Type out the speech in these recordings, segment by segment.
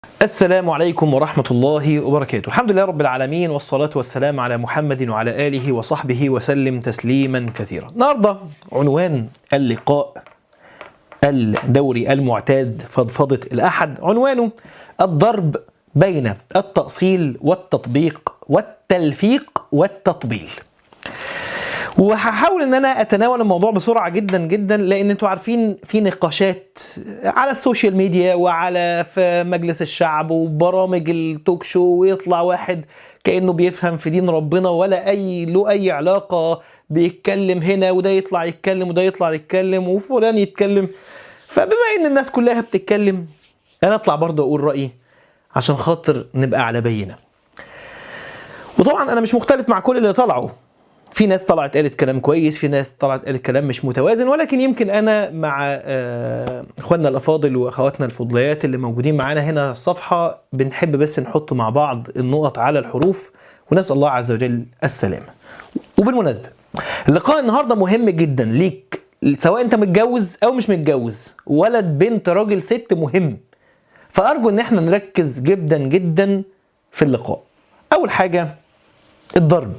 السلام عليكم ورحمة الله وبركاته الحمد لله رب العالمين والصلاة والسلام على محمد وعلى آله وصحبه وسلم تسليما كثيرا النهاردة عنوان اللقاء الدوري المعتاد فضفضة الأحد عنوانه الضرب بين التأصيل والتطبيق والتلفيق والتطبيل وهحاول ان انا اتناول الموضوع بسرعه جدا جدا لان انتوا عارفين في نقاشات على السوشيال ميديا وعلى في مجلس الشعب وبرامج التوك شو ويطلع واحد كانه بيفهم في دين ربنا ولا اي له اي علاقه بيتكلم هنا وده يطلع يتكلم وده يطلع يتكلم وفلان يتكلم فبما ان الناس كلها بتتكلم انا اطلع برضه اقول رايي عشان خاطر نبقى على بينه وطبعا انا مش مختلف مع كل اللي طلعوا في ناس طلعت قالت كلام كويس في ناس طلعت قالت كلام مش متوازن ولكن يمكن انا مع آه، اخواننا الافاضل واخواتنا الفضليات اللي موجودين معانا هنا على الصفحه بنحب بس نحط مع بعض النقط على الحروف ونسال الله عز وجل السلامه وبالمناسبه اللقاء النهارده مهم جدا ليك سواء انت متجوز او مش متجوز ولد بنت راجل ست مهم فارجو ان احنا نركز جدا جدا في اللقاء اول حاجه الضرب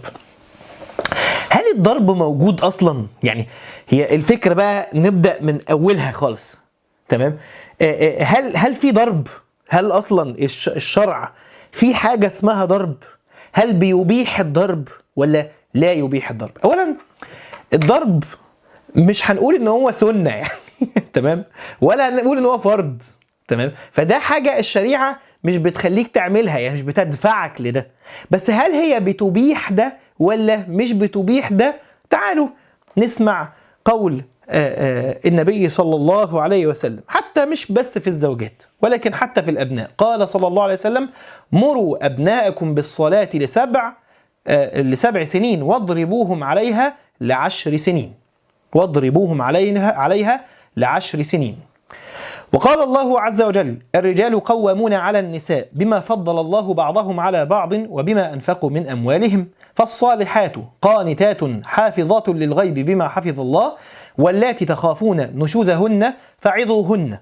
هل الضرب موجود اصلا يعني هي الفكره بقى نبدا من اولها خالص تمام آه، آه، هل هل في ضرب هل اصلا الش- الشرع في حاجه اسمها ضرب هل بيبيح الضرب ولا لا يبيح الضرب اولا الضرب مش هنقول ان هو سنه يعني تمام ولا هنقول ان هو فرض تمام فده حاجه الشريعه مش بتخليك تعملها يعني مش بتدفعك لده بس هل هي بتبيح ده ولا مش بتبيح ده تعالوا نسمع قول آه، آه، النبي صلى الله عليه وسلم حتى مش بس في الزوجات ولكن حتى في الابناء قال صلى الله عليه وسلم مروا ابناءكم بالصلاه لسبع آه، لسبع سنين واضربوهم عليها لعشر سنين واضربوهم عليها عليها لعشر سنين وقال الله عز وجل الرجال قوامون على النساء بما فضل الله بعضهم على بعض وبما أنفقوا من أموالهم فالصالحات قانتات حافظات للغيب بما حفظ الله واللاتي تخافون نشوزهن فعظوهن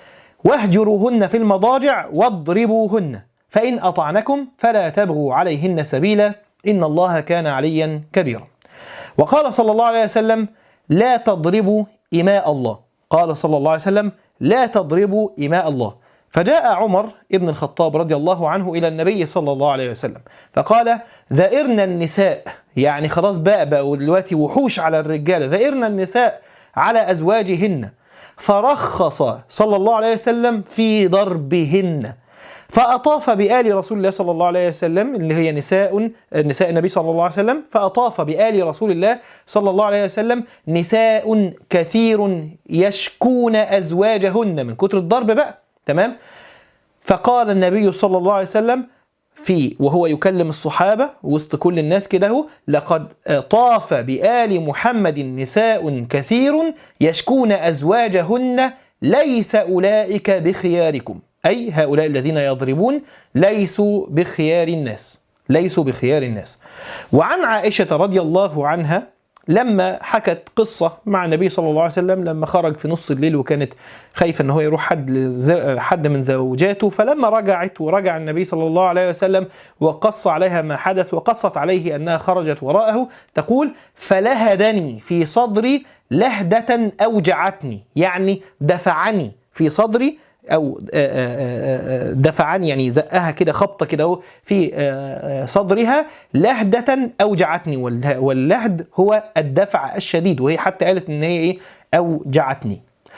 واهجروهن في المضاجع واضربوهن فإن أطعنكم فلا تبغوا عليهن سبيلا إن الله كان عليا كبيرا وقال صلى الله عليه وسلم لا تضربوا إماء الله قال صلى الله عليه وسلم لا تضربوا إماء الله فجاء عمر ابن الخطاب رضي الله عنه إلى النبي صلى الله عليه وسلم فقال ذئرنا النساء يعني خلاص بقى بقوا دلوقتي وحوش على الرجالة ذئرنا النساء على أزواجهن فرخص صلى الله عليه وسلم في ضربهن فأطاف بآل رسول الله صلى الله عليه وسلم اللي هي نساء نساء النبي صلى الله عليه وسلم فأطاف بآل رسول الله صلى الله عليه وسلم نساء كثير يشكون أزواجهن من كتر الضرب بقى تمام فقال النبي صلى الله عليه وسلم في وهو يكلم الصحابة وسط كل الناس كده هو لقد طاف بآل محمد نساء كثير يشكون أزواجهن ليس أولئك بخياركم أي هؤلاء الذين يضربون ليسوا بخيار الناس ليسوا بخيار الناس وعن عائشة رضي الله عنها لما حكت قصة مع النبي صلى الله عليه وسلم لما خرج في نص الليل وكانت خايفة ان هو يروح حد لز- حد من زوجاته فلما رجعت ورجع النبي صلى الله عليه وسلم وقص عليها ما حدث وقصت عليه انها خرجت وراءه تقول فلهدني في صدري لهدة اوجعتني يعني دفعني في صدري او آه، آه، آه، دفعني يعني زقها كده خبطه كده اهو في آه، آه، صدرها لهده اوجعتني والله- واللهد هو الدفع الشديد وهي حتى قالت ان هي ايه اوجعتني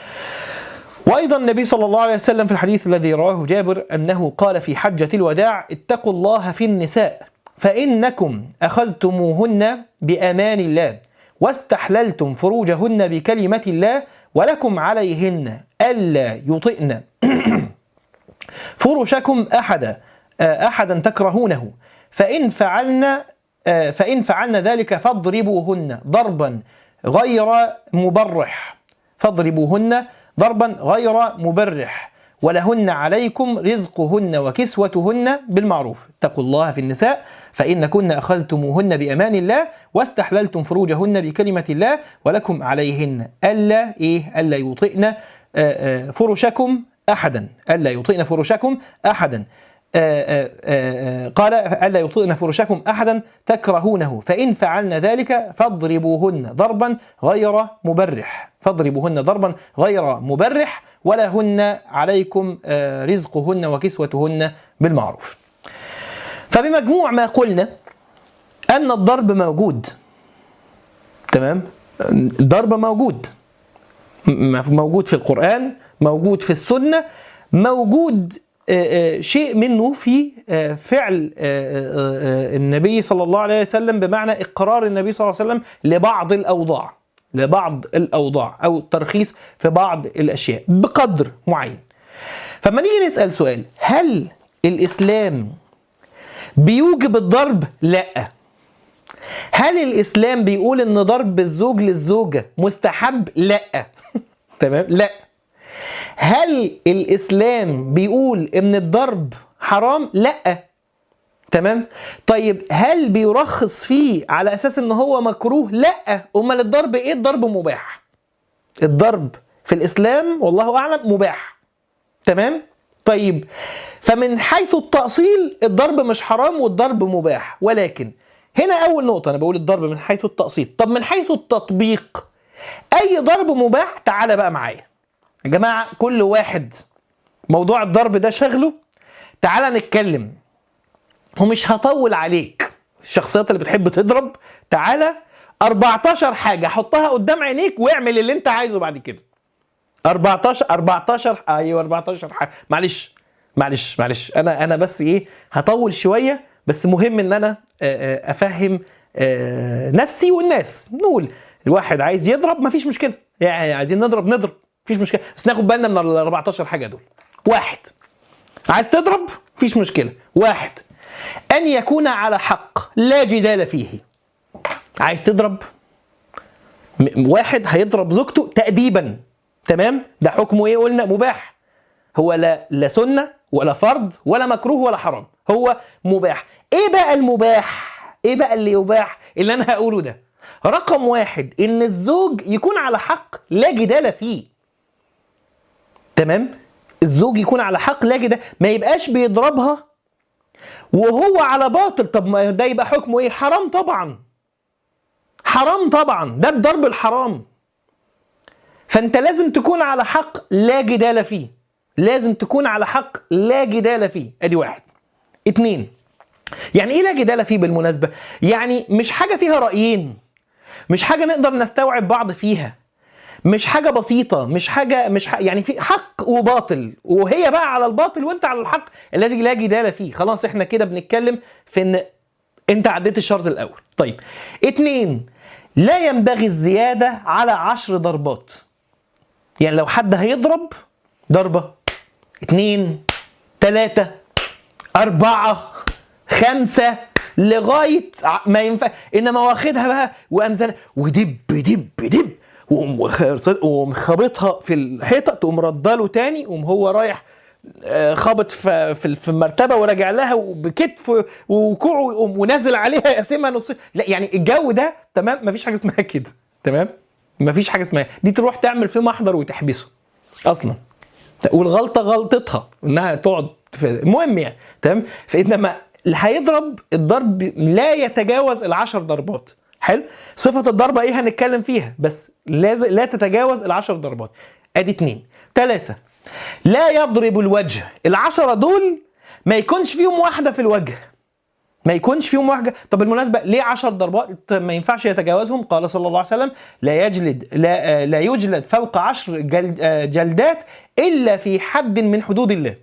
وايضا النبي صلى الله عليه وسلم في الحديث الذي رواه جابر انه قال في حجه الوداع اتقوا الله في النساء فانكم اخذتموهن بامان الله واستحللتم فروجهن بكلمه الله ولكم عليهن الا يطئن فرشكم احدا آه، احدا تكرهونه فان فعلن آه، فان فعلن ذلك فاضربوهن ضربا غير مبرح فاضربوهن ضربا غير مبرح ولهن عليكم رزقهن وكسوتهن بالمعروف اتقوا الله في النساء فإن كن أخذتموهن بأمان الله واستحللتم فروجهن بكلمة الله ولكم عليهن ألا إيه ألا يطئن آه، آه، فرشكم احدا الا يطئن فرشكم احدا آآ آآ قال الا يطئن فرشكم احدا تكرهونه فان فعلن ذلك فاضربوهن ضربا غير مبرح فاضربوهن ضربا غير مبرح ولهن عليكم رزقهن وكسوتهن بالمعروف فبمجموع ما قلنا ان الضرب موجود تمام الضرب موجود موجود في القرآن موجود في السنة موجود شيء منه في فعل النبي صلى الله عليه وسلم بمعنى إقرار النبي صلى الله عليه وسلم لبعض الأوضاع لبعض الأوضاع أو الترخيص في بعض الأشياء بقدر معين فما نيجي نسأل سؤال هل الإسلام بيوجب الضرب؟ لأ هل الاسلام بيقول ان ضرب الزوج للزوجه مستحب لا تمام لا هل الاسلام بيقول ان الضرب حرام لا تمام طيب هل بيرخص فيه على اساس ان هو مكروه لا امال الضرب ايه الضرب مباح الضرب في الاسلام والله اعلم مباح تمام طيب فمن حيث التأصيل الضرب مش حرام والضرب مباح ولكن هنا اول نقطه انا بقول الضرب من حيث التقسيط طب من حيث التطبيق اي ضرب مباح تعالى بقى معايا يا جماعه كل واحد موضوع الضرب ده شغله تعالى نتكلم ومش هطول عليك الشخصيات اللي بتحب تضرب تعالى 14 حاجه حطها قدام عينيك واعمل اللي انت عايزه بعد كده 14 14 ايوه 14 حاجه معلش معلش معلش انا انا بس ايه هطول شويه بس مهم ان انا افهم نفسي والناس نقول الواحد عايز يضرب مفيش مشكله يعني عايزين نضرب نضرب مفيش مشكله بس ناخد بالنا من ال 14 حاجه دول واحد عايز تضرب مفيش مشكله واحد ان يكون على حق لا جدال فيه عايز تضرب واحد هيضرب زوجته تأديبا تمام ده حكمه ايه قلنا مباح هو لا لا سنه ولا فرض ولا مكروه ولا حرام هو مباح ايه بقى المباح ايه بقى اللي يباح اللي انا هقوله ده رقم واحد ان الزوج يكون على حق لا جدال فيه تمام الزوج يكون على حق لا جدال ما يبقاش بيضربها وهو على باطل طب ما ده يبقى حكمه ايه حرام طبعا حرام طبعا ده الضرب الحرام فانت لازم تكون على حق لا جدال فيه لازم تكون على حق لا جدال فيه ادي واحد اتنين يعني ايه لا جدال فيه بالمناسبة يعني مش حاجة فيها رأيين مش حاجة نقدر نستوعب بعض فيها مش حاجة بسيطة مش حاجة مش ح... يعني في حق وباطل وهي بقى على الباطل وانت على الحق الذي لا جدال فيه خلاص احنا كده بنتكلم في ان انت عديت الشرط الاول طيب اتنين لا ينبغي الزيادة على عشر ضربات يعني لو حد هيضرب ضربة اتنين تلاتة أربعة خمسة لغاية ما ينفع إنما واخدها بقى وأمزل ودب دب دب وقوم خابطها في الحيطة تقوم رداله تاني وقوم هو رايح خابط في في المرتبه وراجع لها بكتف وكوعه ويقوم ونازل عليها يقسمها نص لا يعني الجو ده تمام مفيش حاجه اسمها كده تمام مفيش حاجه اسمها دي تروح تعمل فيه محضر وتحبسه اصلا والغلطه غلطتها انها تقعد في المهم يعني تمام فانما اللي هيضرب الضرب لا يتجاوز العشر ضربات حلو صفه الضربه ايه هنتكلم فيها بس لازم لا تتجاوز العشر ضربات ادي اتنين ثلاثه لا يضرب الوجه العشرة دول ما يكونش فيهم واحدة في الوجه ما يكونش فيهم واحدة طب بالمناسبة ليه عشر ضربات ما ينفعش يتجاوزهم قال صلى الله عليه وسلم لا يجلد لا, لا يجلد فوق عشر جلد جلدات إلا في حد من حدود الله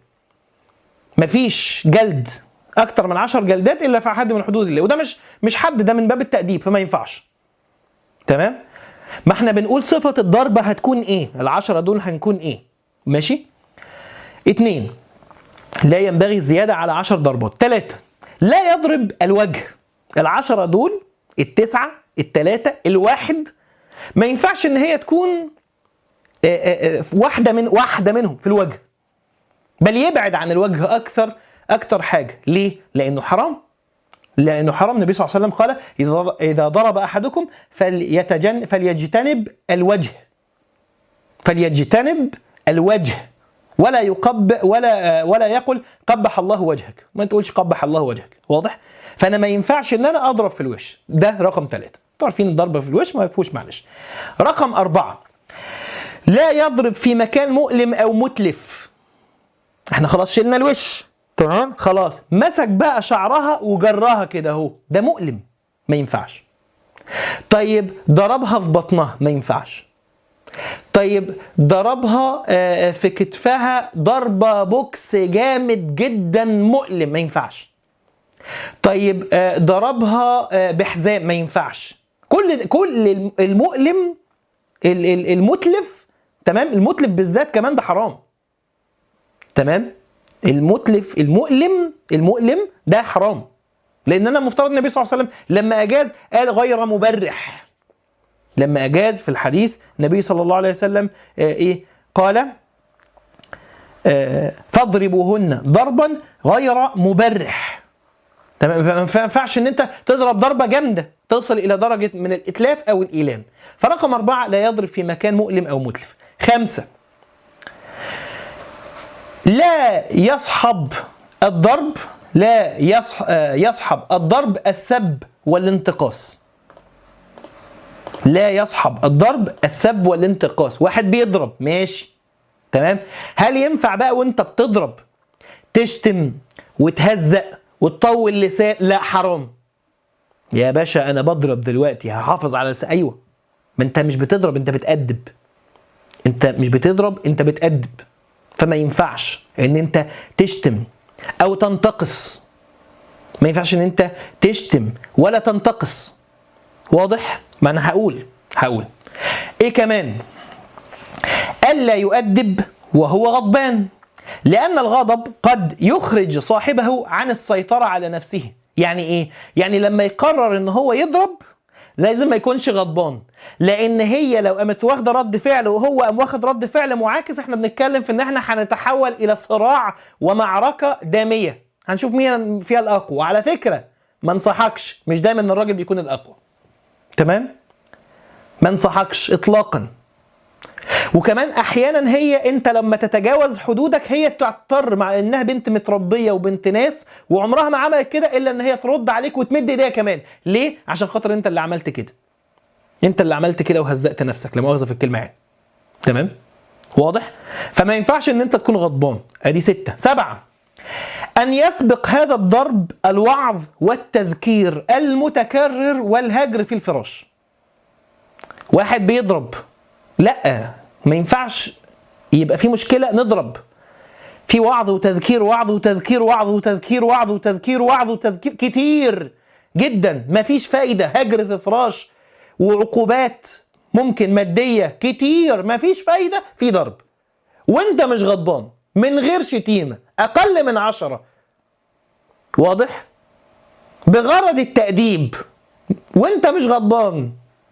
مفيش جلد أكتر من عشر جلدات إلا في حد من حدود الله وده مش مش حد ده من باب التأديب فما ينفعش تمام ما احنا بنقول صفة الضربة هتكون ايه العشرة دول هنكون ايه ماشي اتنين لا ينبغي الزيادة على عشر ضربات تلاتة لا يضرب الوجه العشرة دول التسعة التلاتة الواحد ما ينفعش ان هي تكون واحدة من واحدة منهم في الوجه بل يبعد عن الوجه اكثر اكثر حاجة ليه؟ لانه حرام لانه حرام النبي صلى الله عليه وسلم قال اذا اذا ضرب احدكم فليتجن فليجتنب الوجه فليجتنب الوجه ولا يقب ولا ولا يقل قبح الله وجهك ما تقولش قبح الله وجهك واضح فانا ما ينفعش ان انا اضرب في الوش ده رقم ثلاثة عارفين الضربه في الوش ما فيهوش معلش رقم أربعة لا يضرب في مكان مؤلم او متلف احنا خلاص شلنا الوش تمام خلاص مسك بقى شعرها وجرها كده اهو ده مؤلم ما ينفعش طيب ضربها في بطنها ما ينفعش طيب ضربها آه، في كتفها ضربة بوكس جامد جدا مؤلم ما ينفعش طيب آه، ضربها آه، بحزام ما ينفعش كل كل المؤلم ال- ال- المتلف تمام المتلف بالذات كمان ده حرام تمام المتلف المؤلم المؤلم ده حرام لان انا المفترض النبي صلى الله عليه وسلم لما اجاز قال غير مبرح لما اجاز في الحديث النبي صلى الله عليه وسلم آه ايه قال آه فاضربوهن ضربا غير مبرح تمام فما ينفعش ان انت تضرب ضربه جامده تصل الى درجه من الاتلاف او الايلام فرقم اربعه لا يضرب في مكان مؤلم او متلف خمسه لا يصحب الضرب لا يصح آه، يصحب الضرب السب والانتقاص لا يصحب الضرب السب والانتقاص واحد بيضرب ماشي تمام هل ينفع بقى وانت بتضرب تشتم وتهزق وتطول لسان لا حرام يا باشا انا بضرب دلوقتي هحافظ على لسان ايوه ما انت مش بتضرب انت بتأدب انت مش بتضرب انت بتأدب فما ينفعش ان انت تشتم او تنتقص ما ينفعش ان انت تشتم ولا تنتقص واضح ما انا هقول هقول ايه كمان الا يؤدب وهو غضبان لان الغضب قد يخرج صاحبه عن السيطره على نفسه يعني ايه يعني لما يقرر ان هو يضرب لازم ما يكونش غضبان لان هي لو قامت واخده رد فعل وهو قام واخد رد فعل معاكس احنا بنتكلم في ان احنا هنتحول الى صراع ومعركه داميه هنشوف مين فيها الاقوى وعلى فكره ما انصحكش مش دايما الراجل بيكون الاقوى تمام ما انصحكش اطلاقا وكمان احيانا هي انت لما تتجاوز حدودك هي تعتر مع انها بنت متربيه وبنت ناس وعمرها ما عملت كده الا ان هي ترد عليك وتمد ايديها كمان ليه عشان خاطر انت اللي عملت كده انت اللي عملت كده وهزقت نفسك لا مؤاخذه في الكلمه يعني تمام واضح فما ينفعش ان انت تكون غضبان ادي ستة سبعة أن يسبق هذا الضرب الوعظ والتذكير المتكرر والهجر في الفراش واحد بيضرب لا ما ينفعش يبقى في مشكلة نضرب في وعظ وتذكير وعظ وتذكير وعظ وتذكير وعظ وتذكير وعظ وتذكير كتير جدا ما فيش فايدة هجر في فراش وعقوبات ممكن مادية كتير ما فيش فايدة في ضرب وانت مش غضبان من غير شتيمة أقل من عشرة واضح؟ بغرض التأديب وانت مش غضبان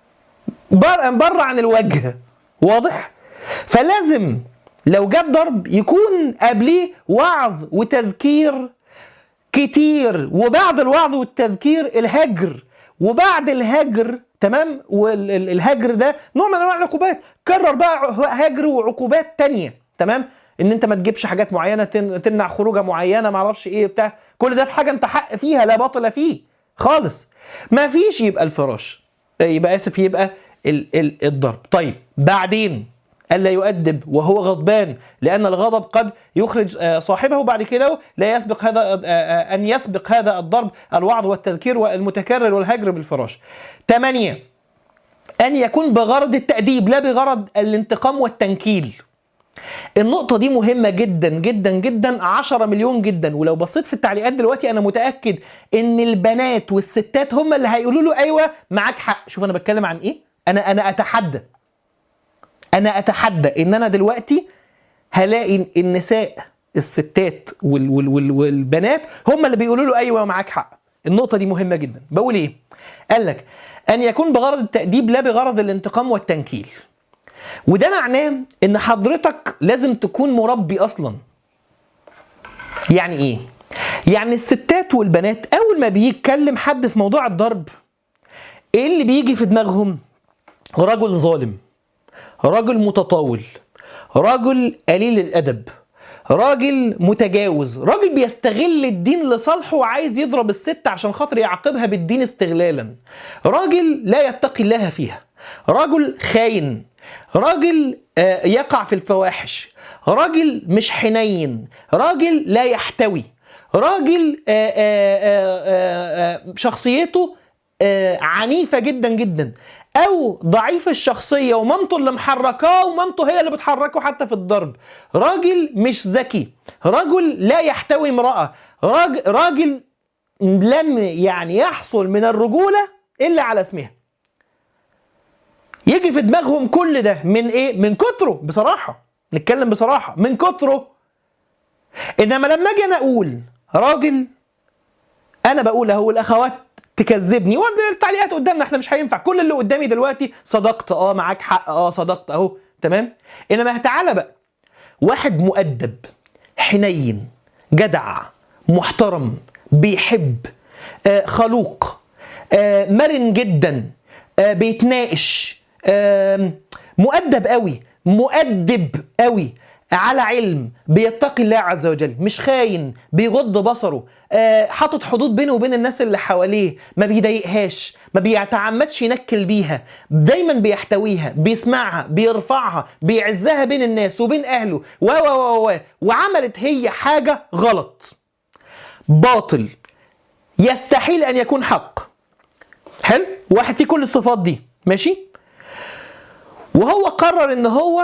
بر بره عن الوجه واضح؟ فلازم لو جاب ضرب يكون قبليه وعظ وتذكير كتير وبعد الوعظ والتذكير الهجر وبعد الهجر تمام والهجر ده نوع من انواع العقوبات كرر بقى هجر وعقوبات تانية تمام ان انت ما تجيبش حاجات معينه تمنع خروجه معينه ما اعرفش ايه بتاع كل ده في حاجه انت حق فيها لا باطل فيه خالص ما فيش يبقى الفراش يبقى اسف يبقى ال ال الضرب طيب بعدين الا يؤدب وهو غضبان لان الغضب قد يخرج صاحبه بعد كده لا يسبق هذا ان يسبق هذا الضرب الوعظ والتذكير والمتكرر والهجر بالفراش ثمانية أن يكون بغرض التأديب لا بغرض الانتقام والتنكيل النقطة دي مهمة جدا جدا جدا 10 مليون جدا ولو بصيت في التعليقات دلوقتي أنا متأكد إن البنات والستات هم اللي هيقولوا له أيوه معاك حق شوف أنا بتكلم عن إيه أنا أنا أتحدى أنا أتحدى إن أنا دلوقتي هلاقي النساء الستات وال وال وال والبنات هم اللي بيقولوا له أيوه معاك حق النقطة دي مهمة جدا بقول إيه قال لك أن يكون بغرض التأديب لا بغرض الانتقام والتنكيل وده معناه ان حضرتك لازم تكون مربي اصلا يعني ايه يعني الستات والبنات اول ما بيتكلم حد في موضوع الضرب ايه اللي بيجي في دماغهم رجل ظالم رجل متطاول رجل قليل الادب راجل متجاوز راجل بيستغل الدين لصالحه وعايز يضرب الست عشان خاطر يعاقبها بالدين استغلالا راجل لا يتقي الله فيها رجل خاين راجل آه، يقع في الفواحش راجل مش حنين راجل لا يحتوي راجل آه، آه، شخصيته عنيفة جدا جدا او ضعيف الشخصيه ومامته اللي محركاه ومامته هي اللي بتحركه حتى في الضرب راجل مش ذكي رجل لا يحتوي امراه راجل, راجل لم يعني يحصل من الرجوله الا على اسمها يجي في دماغهم كل ده من ايه من كتره بصراحه نتكلم بصراحه من كتره انما لما اجي انا اقول راجل انا بقول اهو الاخوات تكذبني والتعليقات قدامنا احنا مش هينفع كل اللي قدامي دلوقتي صدقت اه معاك حق اه صدقت اهو تمام انما تعالى بقى واحد مؤدب حنين جدع محترم بيحب آه خلوق آه مرن جدا آه بيتناقش آه مؤدب قوي مؤدب قوي على علم بيتقي الله عز وجل مش خاين بيغض بصره آه حاطط حدود بينه وبين الناس اللي حواليه ما بيضايقهاش ما بيتعمدش ينكل بيها دايما بيحتويها بيسمعها بيرفعها بيعزها بين الناس وبين اهله و و و وعملت هي حاجه غلط باطل يستحيل ان يكون حق حلو واحد فيه كل الصفات دي ماشي وهو قرر ان هو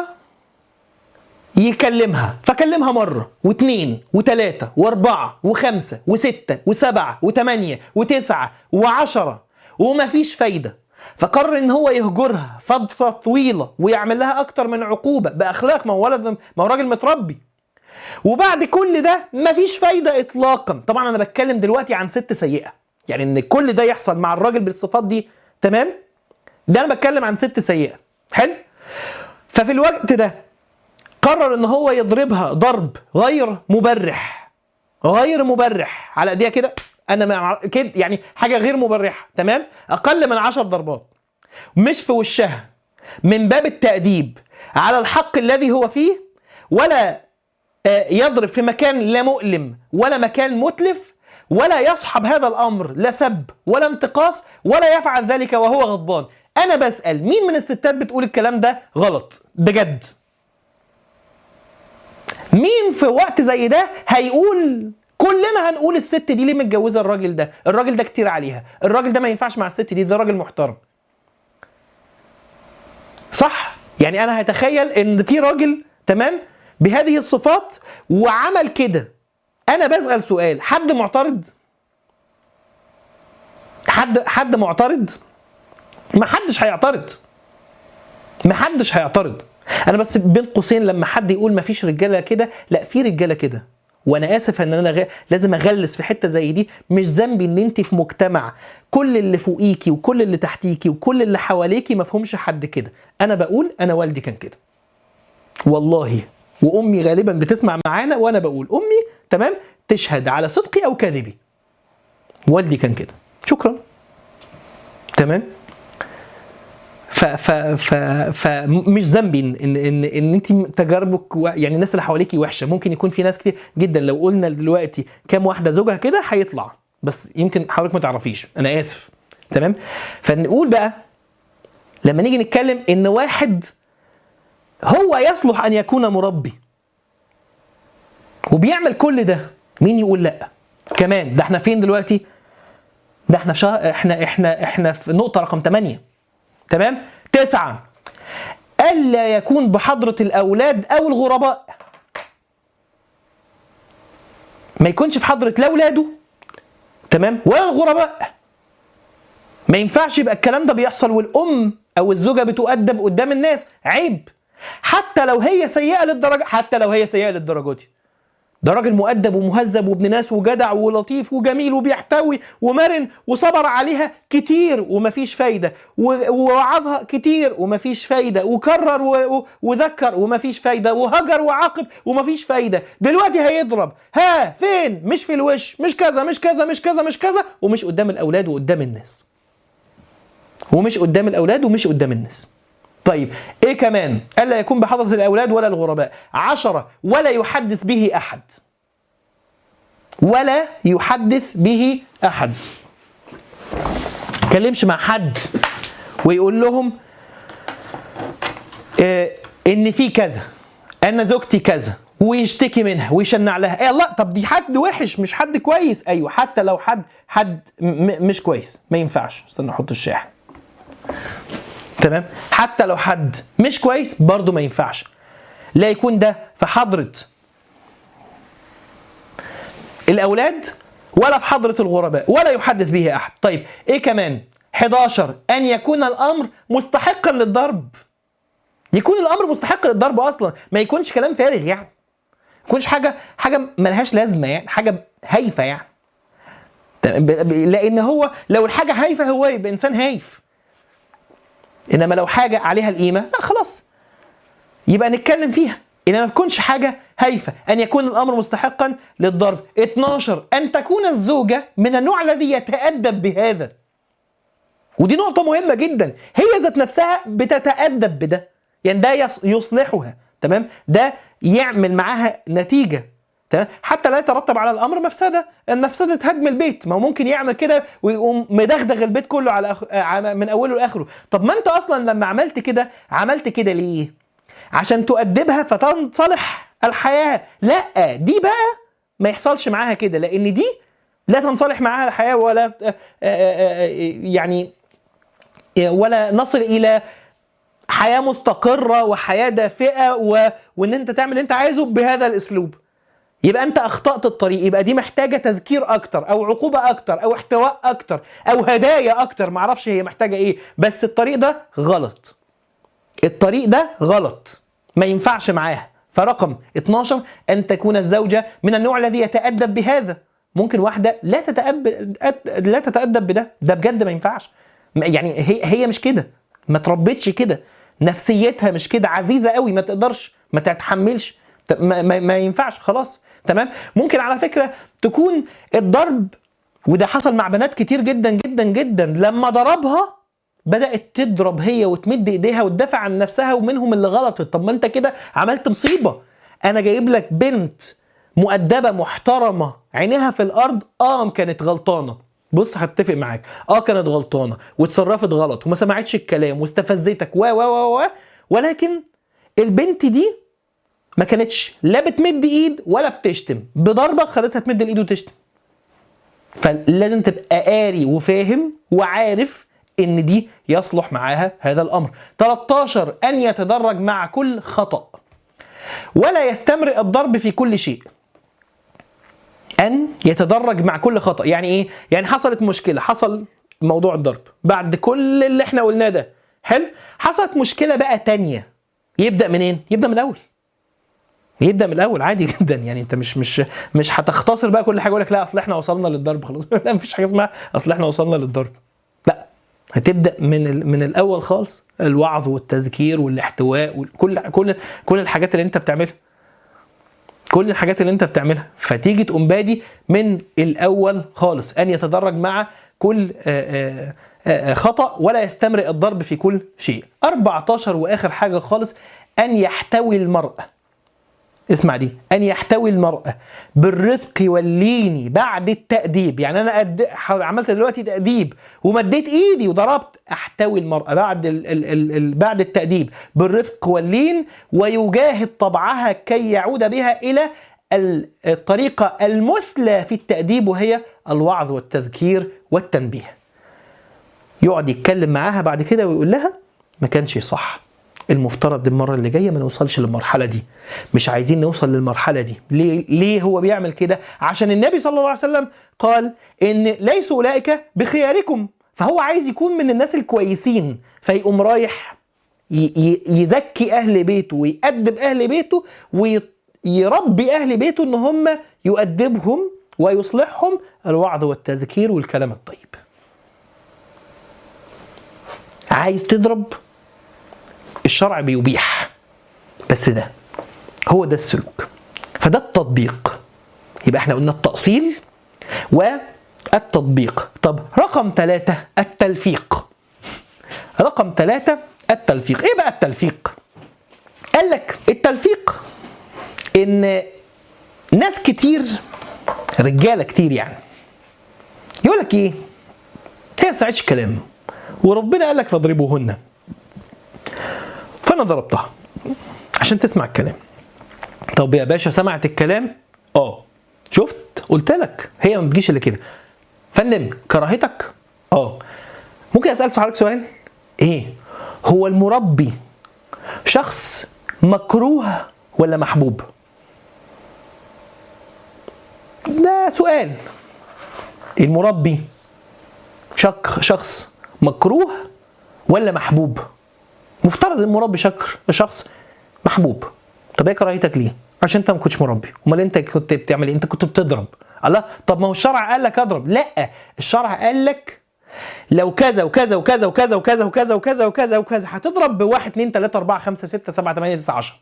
يكلمها فكلمها مرة واثنين وثلاثة واربعة وخمسة وستة وسبعة وثمانية وتسعة وعشرة ومفيش فايدة فقرر ان هو يهجرها فترة طويلة ويعمل لها اكتر من عقوبة باخلاق ما هو ولد ما هو راجل متربي وبعد كل ده مفيش فايدة اطلاقا طبعا انا بتكلم دلوقتي عن ست سيئة يعني ان كل ده يحصل مع الراجل بالصفات دي تمام ده انا بتكلم عن ست سيئة حلو ففي الوقت ده قرر ان هو يضربها ضرب غير مبرح غير مبرح على ايديها كده انا مع كده يعني حاجه غير مبرحه تمام اقل من عشر ضربات مش في وشها من باب التأديب على الحق الذي هو فيه ولا آه، يضرب في مكان لا مؤلم ولا مكان متلف ولا يصحب هذا الامر لا سب ولا انتقاص ولا يفعل ذلك وهو غضبان انا بسال مين من الستات بتقول الكلام ده غلط بجد مين في وقت زي ده هيقول كلنا هنقول الست دي ليه متجوزه الراجل ده الراجل ده كتير عليها الراجل ده ما ينفعش مع الست دي ده راجل محترم صح يعني انا هتخيل ان في راجل تمام بهذه الصفات وعمل كده انا بسال سؤال حد معترض حد حد معترض ما حدش هيعترض ما حدش هيعترض انا بس بين قوسين لما حد يقول ما فيش رجاله كده لا في رجاله كده وانا اسف ان انا غ... لازم اغلس في حته زي دي مش ذنبي ان انت في مجتمع كل اللي فوقيكي وكل اللي تحتيكي وكل اللي حواليكي ما فهمش حد كده انا بقول انا والدي كان كده والله وامي غالبا بتسمع معانا وانا بقول امي تمام تشهد على صدقي او كذبي والدي كان كده شكرا تمام ف ف ف فمش ذنبي ان ان ان, إن انت تجاربك يعني الناس اللي حواليكي وحشه ممكن يكون في ناس كتير جدا لو قلنا دلوقتي كام واحده زوجها كده هيطلع بس يمكن حضرتك ما تعرفيش انا اسف تمام فنقول بقى لما نيجي نتكلم ان واحد هو يصلح ان يكون مربي وبيعمل كل ده مين يقول لا كمان ده احنا فين دلوقتي ده احنا في شهر احنا احنا احنا في نقطه رقم 8 تمام تسعة ألا يكون بحضرة الأولاد أو الغرباء ما يكونش في حضرة لا أولاده تمام ولا الغرباء ما ينفعش يبقى الكلام ده بيحصل والأم أو الزوجة بتؤدب قدام الناس عيب حتى لو هي سيئة للدرجة حتى لو هي سيئة للدرجة دي ده راجل مؤدب ومهذب وابن ناس وجدع ولطيف وجميل وبيحتوي ومرن وصبر عليها كتير ومفيش فايدة ووعظها كتير ومفيش فايدة وكرر وذكر ومفيش فايدة وهجر وعاقب ومفيش فايدة دلوقتي هيضرب ها فين مش في الوش مش كذا مش كذا مش كذا مش كذا ومش قدام الأولاد وقدام الناس ومش قدام الأولاد ومش قدام الناس طيب ايه كمان الا يكون بحضره الاولاد ولا الغرباء عشرة ولا يحدث به احد ولا يحدث به احد يتكلمش مع حد ويقول لهم آه ان في كذا انا زوجتي كذا ويشتكي منها ويشنع لها ايه لا طب دي حد وحش مش حد كويس ايوه حتى لو حد حد م- مش كويس ما ينفعش استنى احط الشاحن تمام حتى لو حد مش كويس برضه ما ينفعش لا يكون ده في حضره الاولاد ولا في حضره الغرباء ولا يحدث به احد طيب ايه كمان 11 ان يكون الامر مستحقا للضرب يكون الامر مستحق للضرب اصلا ما يكونش كلام فارغ يعني ما يكونش حاجه حاجه ملهاش لازمه يعني حاجه هايفه يعني ب- ب- لان هو لو الحاجه هايفه هو يبقى انسان هايف انما لو حاجه عليها القيمه لا خلاص يبقى نتكلم فيها انما ما تكونش حاجه هايفه ان يكون الامر مستحقا للضرب 12 ان تكون الزوجه من النوع الذي يتادب بهذا ودي نقطه مهمه جدا هي ذات نفسها بتتادب بده يعني ده يص- يصلحها تمام ده يعمل معاها نتيجه تمام حتى لا يترتب على الامر مفسده مفسده هدم البيت ما هو ممكن يعمل كده ويقوم مدغدغ البيت كله على أخ... على- من اوله لاخره طب ما انت اصلا لما عملت كده عملت كده ليه عشان تؤدبها فتنصلح الحياه لا دي بقى ما يحصلش معاها كده لان دي لا تنصلح معاها الحياه ولا آه، آه، آه، يعني ولا نصل الى حياه مستقره وحياه دافئه و... وان انت تعمل اللي انت عايزه بهذا الاسلوب يبقى انت اخطات الطريق يبقى دي محتاجه تذكير اكتر او عقوبه اكتر او احتواء اكتر او هدايا اكتر معرفش هي محتاجه ايه بس الطريق ده غلط الطريق ده غلط ما ينفعش معاها فرقم 12 ان تكون الزوجه من النوع الذي يتادب بهذا ممكن واحده لا تتأب لا تتادب بده ده بجد ما ينفعش ما- يعني هي هي مش كده ما تربتش كده نفسيتها مش كده عزيزه قوي ما تقدرش ما تتحملش ت- ما, ما, ما ينفعش خلاص تمام ممكن على فكره تكون الضرب وده حصل مع بنات كتير جدا جدا جدا لما ضربها بدات تضرب هي وتمد ايديها وتدافع عن نفسها ومنهم اللي غلطت طب ما انت كده عملت مصيبه انا جايب لك بنت مؤدبه محترمه عينيها في الارض اه كانت غلطانه بص هتفق معاك اه كانت غلطانه وتصرفت غلط وما سمعتش الكلام واستفزتك و و و و ولكن البنت دي ما كانتش لا بتمد ايد ولا بتشتم بضربه خلتها تمد الايد وتشتم فلازم تبقى قاري وفاهم وعارف ان دي يصلح معاها هذا الامر 13 ان يتدرج مع كل خطأ ولا يستمرئ الضرب في كل شيء ان يتدرج مع كل خطأ يعني ايه يعني حصلت مشكلة حصل موضوع الضرب بعد كل اللي احنا قلناه ده حلو حصلت مشكلة بقى تانية يبدأ منين يبدأ من الاول يبدا من الاول عادي جدا يعني انت مش مش مش هتختصر بقى كل حاجه يقول لك لا اصل احنا وصلنا للضرب خلاص لا مفيش حاجه اسمها اصل احنا وصلنا للضرب لا هتبدا من ال- من الاول خالص الوعظ والتذكير والاحتواء وكل كل كل الحاجات اللي انت بتعملها كل الحاجات اللي انت بتعملها فتيجي تقوم بادي من الاول خالص ان يتدرج مع كل آه، آه، آه، خطا ولا يستمرئ الضرب في كل شيء 14 واخر حاجه خالص ان يحتوي المراه اسمع دي ان يحتوي المراه بالرفق واللين بعد التاديب يعني انا أد... عملت دلوقتي تاديب ومديت ايدي وضربت احتوي المراه بعد ال... ال... ال... ال... بعد التاديب بالرفق واللين ويجاهد طبعها كي يعود بها الى ال- الطريقه المثلى في التاديب وهي الوعظ والتذكير والتنبيه يقعد يتكلم معاها بعد كده ويقول لها ما كانش صح المفترض المرة اللي جاية ما نوصلش للمرحلة دي مش عايزين نوصل للمرحلة دي ليه, ليه هو بيعمل كده عشان النبي صلى الله عليه وسلم قال ان ليس أولئك بخياركم فهو عايز يكون من الناس الكويسين فيقوم رايح ي- ي- يزكي أهل بيته ويأدب أهل بيته ويربي أهل بيته ان هم يؤدبهم ويصلحهم الوعظ والتذكير والكلام الطيب عايز تضرب الشرع بيبيح بس ده هو ده السلوك فده التطبيق يبقى احنا قلنا التأصيل والتطبيق طب رقم ثلاثة التلفيق رقم ثلاثة التلفيق ايه بقى التلفيق قال لك التلفيق ان ناس كتير رجاله كتير يعني يقول لك ايه هي ساعتش كلام وربنا قال لك فاضربوهن فانا ضربتها عشان تسمع الكلام طب يا باشا سمعت الكلام اه شفت قلت لك هي ما بتجيش الا كده فندم كراهتك اه ممكن اسال حضرتك سؤال ايه هو المربي شخص مكروه ولا محبوب ده سؤال المربي شك شخص مكروه ولا محبوب مفترض المربي شكر شخص محبوب طب ايه كراهيتك ليه عشان انت ما كنتش مربي امال انت كنت بتعمل ايه انت كنت بتضرب الله طب ما هو الشرع قال لك اضرب لا الشرع قال لك لو كذا وكذا وكذا وكذا وكذا وكذا وكذا وكذا وكذا هتضرب بواحد اتنين تلاته اربعه خمسه سته سبعه ثمانيه تسعه 10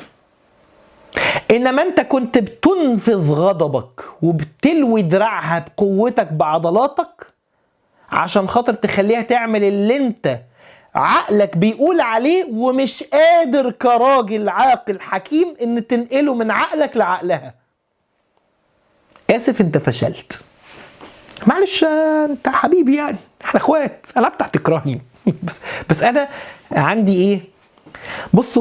انما انت كنت بتنفذ غضبك وبتلوي دراعها بقوتك بعضلاتك عشان خاطر تخليها تعمل اللي انت عقلك بيقول عليه ومش قادر كراجل عاقل حكيم ان تنقله من عقلك لعقلها اسف انت فشلت معلش انت حبيبي يعني احنا اخوات انا افتح تكرهني بس بس انا عندي ايه بصوا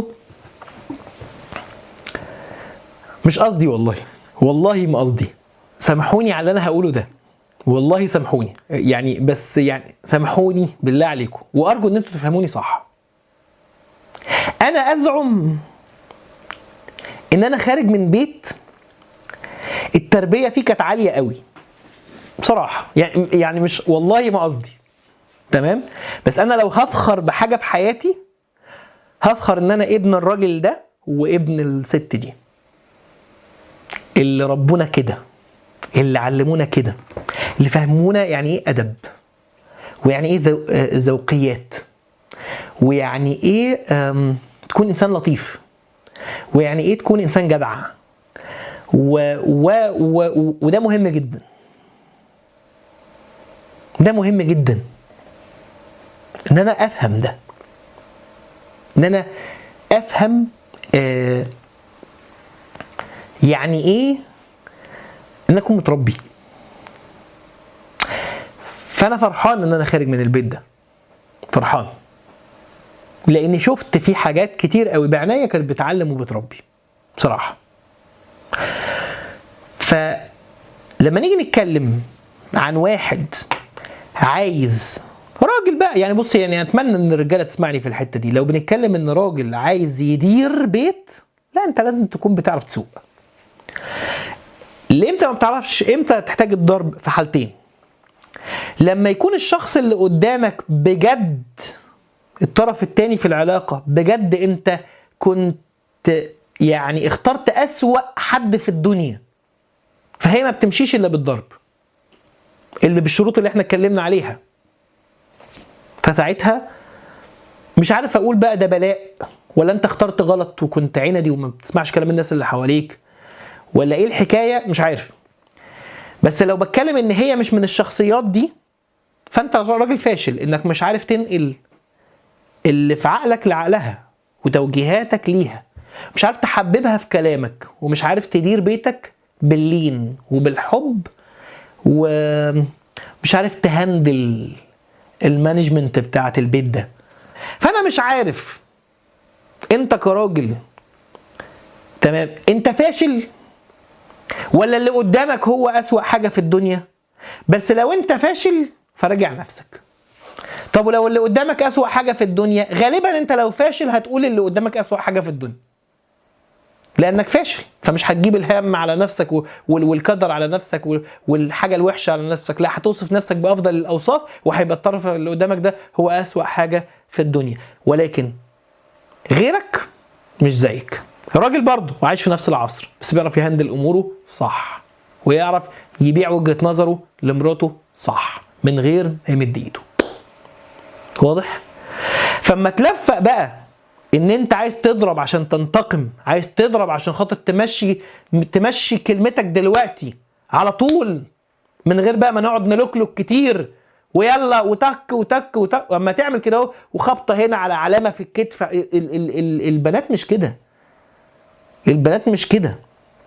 مش قصدي والله والله ما قصدي سامحوني على اللي انا هقوله ده والله سامحوني يعني بس يعني سامحوني بالله عليكم وارجو ان انتوا تفهموني صح انا ازعم ان انا خارج من بيت التربيه فيه كانت عاليه قوي بصراحه يعني يعني مش والله ما قصدي تمام بس انا لو هفخر بحاجه في حياتي هفخر ان انا ابن الراجل ده وابن الست دي اللي ربونا كده اللي علمونا كده اللي فهمونا يعني ايه ادب ويعني ايه ذو- آه، ذوقيات ويعني ايه آم، تكون انسان لطيف ويعني ايه تكون انسان جدع و و و وده مهم جدا ده مهم جدا ان انا افهم ده ان انا افهم آه يعني ايه ان اكون متربي فانا فرحان ان انا خارج من البيت ده فرحان لاني شفت في حاجات كتير قوي بعناية كانت بتعلم وبتربي بصراحه فلما نيجي نتكلم عن واحد عايز راجل بقى يعني بص يعني اتمنى ان الرجاله تسمعني في الحته دي لو بنتكلم ان راجل عايز يدير بيت لا انت لازم تكون بتعرف تسوق اللي امتى ما بتعرفش امتى تحتاج الضرب في حالتين لما يكون الشخص اللي قدامك بجد الطرف التاني في العلاقة بجد انت كنت يعني اخترت أسوأ حد في الدنيا فهي ما بتمشيش الا بالضرب اللي بالشروط اللي احنا اتكلمنا عليها فساعتها مش عارف اقول بقى ده بلاء ولا انت اخترت غلط وكنت عندي وما بتسمعش كلام الناس اللي حواليك ولا ايه الحكايه مش عارف بس لو بتكلم ان هي مش من الشخصيات دي فانت راجل فاشل انك مش عارف تنقل اللي في عقلك لعقلها وتوجيهاتك ليها مش عارف تحببها في كلامك ومش عارف تدير بيتك باللين وبالحب ومش عارف تهندل المانجمنت بتاعت البيت ده فانا مش عارف انت كراجل تمام انت فاشل ولا اللي قدامك هو اسوأ حاجة في الدنيا بس لو انت فاشل فراجع نفسك طب ولو اللي قدامك اسوأ حاجة في الدنيا غالبا انت لو فاشل هتقول اللي قدامك اسوأ حاجة في الدنيا لانك فاشل فمش هتجيب الهم على نفسك و- وال- والقدر على نفسك وال- والحاجه الوحشه على نفسك لا هتوصف نفسك بافضل الاوصاف وهيبقى الطرف اللي قدامك ده هو اسوا حاجه في الدنيا ولكن غيرك مش زيك راجل برضه وعايش في نفس العصر بس بيعرف يهندل اموره صح ويعرف يبيع وجهه نظره لمراته صح من غير ما يمد ايده واضح فاما تلفق بقى ان انت عايز تضرب عشان تنتقم عايز تضرب عشان خاطر تمشي تمشي كلمتك دلوقتي على طول من غير بقى ما نقعد نلوكلك كتير ويلا وتك وتك وتك اما تعمل كده اهو وخبطه هنا على علامه في الكتف ال ال ال البنات مش كده البنات مش كده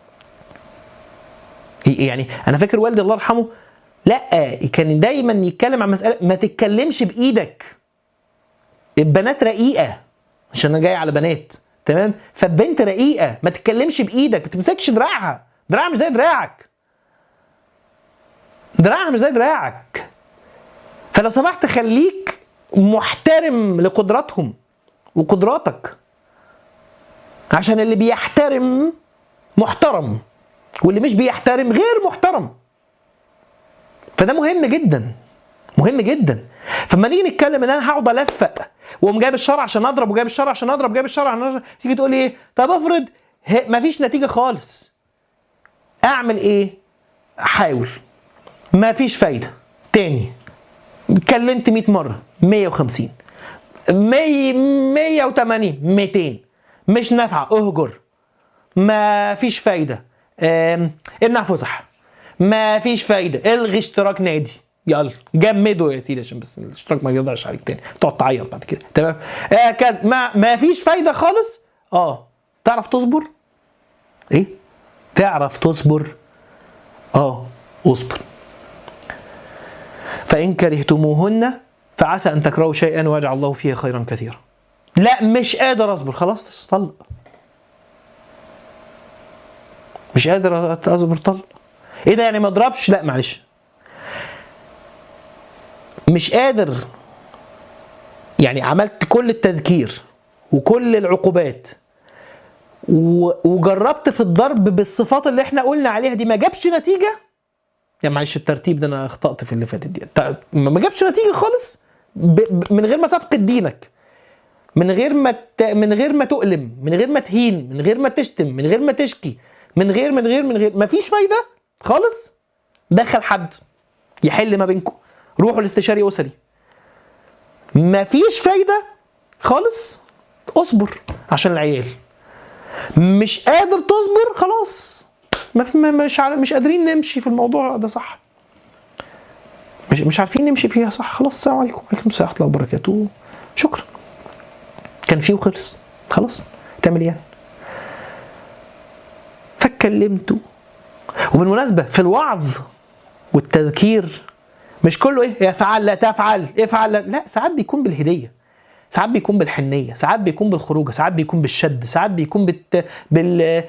يعني انا فاكر والدي الله يرحمه لا كان دايما يتكلم عن مساله ما تتكلمش بايدك البنات رقيقه عشان انا جاي على بنات تمام فالبنت رقيقه ما تتكلمش بايدك ما تمسكش دراعها دراعها مش زي دراعك دراعها مش زي دراعك فلو سمحت خليك محترم لقدراتهم وقدراتك عشان اللي بيحترم محترم واللي مش بيحترم غير محترم فده مهم جدا مهم جدا فلما نيجي نتكلم ان انا هقعد الفق واقوم جايب الشرع عشان اضرب وجايب الشرع عشان اضرب جايب الشرع عشان اضرب تيجي تقول ايه طب افرض مفيش نتيجه خالص اعمل ايه احاول مفيش فايده تاني اتكلمت 100 مره 150 100 180 200 مش نافعه اهجر ما فيش فايده امنع فسح ما فيش فايده الغي اشتراك نادي يلا جمده يا سيدي عشان بس الاشتراك ما يقدرش عليك تاني تقعد تعيط بعد كده تمام آه كذا ما ما فيش فايده خالص اه تعرف تصبر ايه تعرف تصبر اه اصبر فان كرهتموهن فعسى ان تكرهوا شيئا ويجعل الله فيه خيرا كثيرا لا مش قادر اصبر خلاص طلق مش قادر اصبر طلق ايه ده يعني ما اضربش لا معلش مش قادر يعني عملت كل التذكير وكل العقوبات وجربت في الضرب بالصفات اللي احنا قلنا عليها دي ما جابش نتيجه يعني معلش الترتيب ده انا اخطات في اللي فاتت دي ما جابش نتيجه خالص من غير ما تفقد دينك من غير ما ت... من غير ما تؤلم من غير ما تهين من غير ما تشتم من غير ما تشكي من غير من غير من غير ما فيش فايده خالص دخل حد يحل ما بينكم روحوا لاستشاري اسري ما فيش فايده خالص اصبر عشان العيال مش قادر تصبر خلاص ما مش مش قادرين نمشي في الموضوع ده صح مش مش عارفين نمشي فيها صح خلاص السلام عليكم وعليكم السلام ورحمه الله وبركاته شكرا كان فيه وخلص خلاص تعمل ايه فاتكلمتوا وبالمناسبه في الوعظ والتذكير مش كله ايه يفعل لا تفعل افعل لا, لا ساعات بيكون بالهديه ساعات بيكون بالحنيه ساعات بيكون بالخروجه ساعات بيكون بالشد ساعات بيكون بت... بال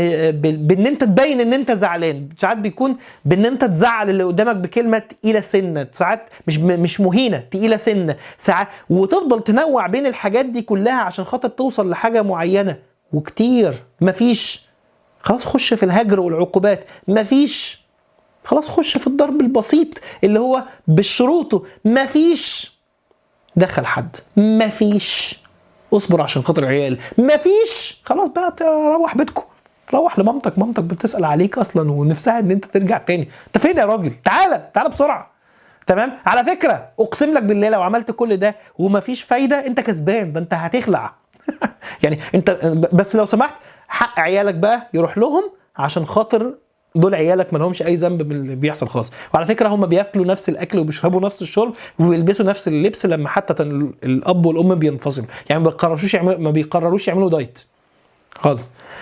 بان انت تبين ان انت زعلان ساعات بيكون بان انت تزعل اللي قدامك بكلمه تقيله سنه ساعات مش مش مهينه تقيله سنه ساعات وتفضل تنوع بين الحاجات دي كلها عشان خاطر توصل لحاجه معينه وكتير مفيش خلاص خش في الهجر والعقوبات مفيش خلاص خش في الضرب البسيط اللي هو بشروطه مفيش دخل حد مفيش اصبر عشان خاطر العيال مفيش خلاص بقى روح بيتكم روح لمامتك مامتك بتسال عليك اصلا ونفسها ان انت ترجع تاني انت فين يا راجل تعالى تعالى بسرعه تمام على فكره اقسم لك بالله لو عملت كل ده ومفيش فايده انت كسبان ده انت هتخلع يعني انت بس لو سمحت حق عيالك بقى يروح لهم عشان خاطر دول عيالك ما لهمش اي ذنب من اللي بيحصل خالص وعلى فكره هم بياكلوا نفس الاكل وبيشربوا نفس الشرب وبيلبسوا نفس اللبس لما حتى الاب والام بينفصلوا يعني ما بيقرروش يعملوا ما بيقرروش يعملوا دايت خالص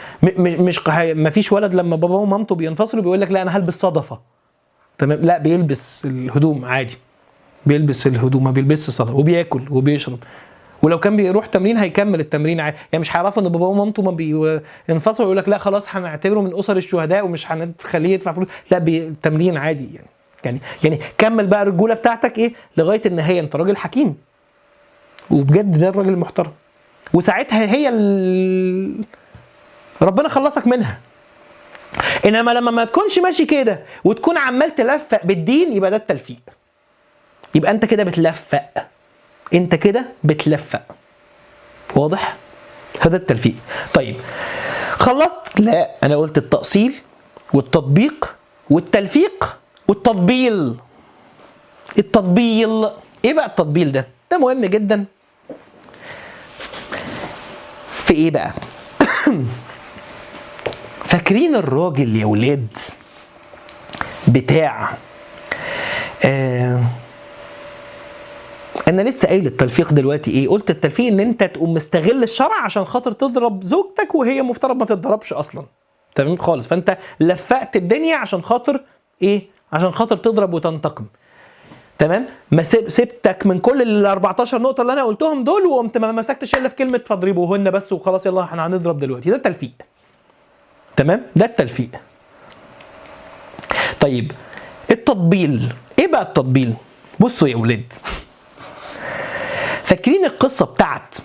مش ما فيش ولد لما باباه ومامته بينفصلوا بيقول لك لا انا هلبس صدفه تمام لا بيلبس الهدوم عادي بيلبس الهدوم ما بيلبسش صدفه وبياكل وبيشرب ولو كان بيروح تمرين هيكمل التمرين عادي يعني مش هيعرفوا ان باباه ومامته ما بينفصلوا يقول لك لا خلاص هنعتبره من اسر الشهداء ومش هنخليه يدفع فلوس لا التمرين عادي يعني يعني يعني كمل بقى الرجوله بتاعتك ايه لغايه النهايه انت راجل حكيم وبجد ده الراجل المحترم وساعتها هي ال... ربنا خلصك منها انما لما ما تكونش ماشي كده وتكون عمال تلفق بالدين يبقى ده التلفيق يبقى انت كده بتلفق انت كده بتلفق واضح هذا التلفيق طيب خلصت لا انا قلت التأصيل والتطبيق والتلفيق والتطبيل التطبيل ايه بقى التطبيل ده ده مهم جدا في ايه بقى فاكرين الراجل يا ولاد بتاع آه انا لسه قايل التلفيق دلوقتي ايه قلت التلفيق ان انت تقوم مستغل الشرع عشان خاطر تضرب زوجتك وهي مفترض ما تتضربش اصلا تمام خالص فانت لفقت الدنيا عشان خاطر ايه عشان خاطر تضرب وتنتقم تمام ما سيب- سبتك من كل ال 14 نقطه اللي انا قلتهم دول وقمت ما مسكتش الا في كلمه فاضربوهن بس وخلاص يلا احنا هنضرب دلوقتي ده التلفيق تمام ده التلفيق طيب التطبيل ايه بقى التطبيل بصوا يا ولاد فاكرين القصه بتاعت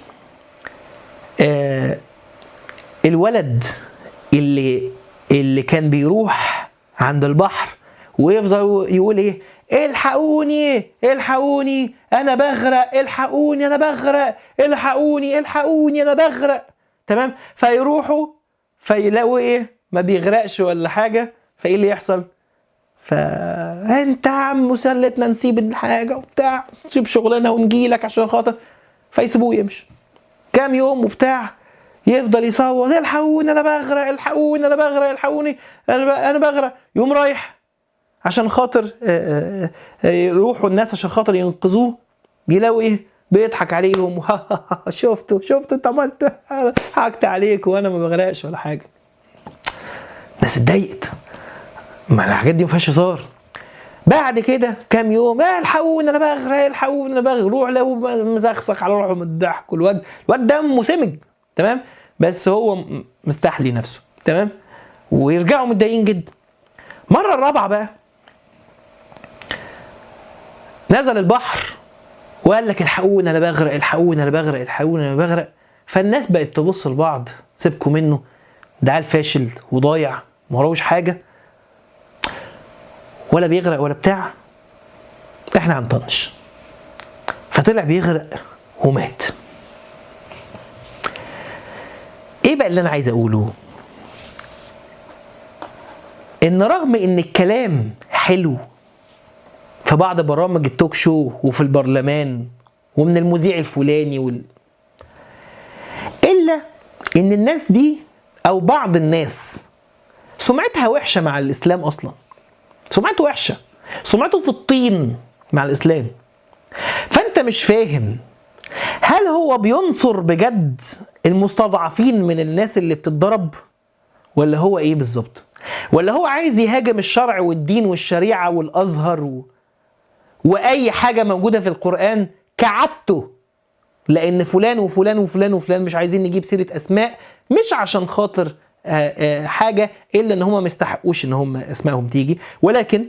آه الولد اللي اللي كان بيروح عند البحر ويفضل يقول ايه الحقوني الحقوني انا بغرق الحقوني انا بغرق الحقوني الحقوني انا بغرق تمام فيروحوا فيلاقوا ايه ما بيغرقش ولا حاجه فايه اللي يحصل فانت يا عم مسلتنا نسيب الحاجه وبتاع نسيب شغلنا ونجيلك عشان خاطر فيسيبوه يمشي كام يوم وبتاع يفضل يصوت الحقوني انا بغرق الحقوني انا بغرق الحقوني انا ب- انا بغرق يقوم رايح عشان خاطر آه، آه، آه، يروحوا الناس عشان خاطر ينقذوه يلاقوا ايه بيضحك عليهم شفتوا شفتوا انت عملت حكت عليك وانا ما بغرقش ولا حاجه الناس اتضايقت ما الحاجات دي ما فيهاش هزار بعد كده كام يوم آه الحقوني انا بغرق الحقوني انا بغرق روح لو مزخصخ على روحه من الضحك والواد الواد دمه سمج تمام بس هو م- مستحلي نفسه تمام ويرجعوا متضايقين جدا المره الرابعه بقى نزل البحر وقال لك الحقوني انا بغرق الحقوني انا بغرق الحقوني انا بغرق فالناس بقت تبص لبعض سيبكوا منه ده عيل فاشل وضايع ما وراهوش حاجه ولا بيغرق ولا بتاع احنا هنطنش فطلع بيغرق ومات ايه بقى اللي انا عايز اقوله ان رغم ان الكلام حلو في بعض برامج التوك شو وفي البرلمان ومن المذيع الفلاني وال... الا ان الناس دي او بعض الناس سمعتها وحشه مع الاسلام اصلا سمعته وحشه سمعته في الطين مع الاسلام فانت مش فاهم هل هو بينصر بجد المستضعفين من الناس اللي بتتضرب ولا هو ايه بالظبط ولا هو عايز يهاجم الشرع والدين والشريعه والازهر و... واي حاجه موجوده في القران كعادته لان فلان وفلان وفلان وفلان مش عايزين نجيب سيره اسماء مش عشان خاطر آه، آه، حاجه الا ان هم ما يستحقوش ان هم اسمائهم تيجي ولكن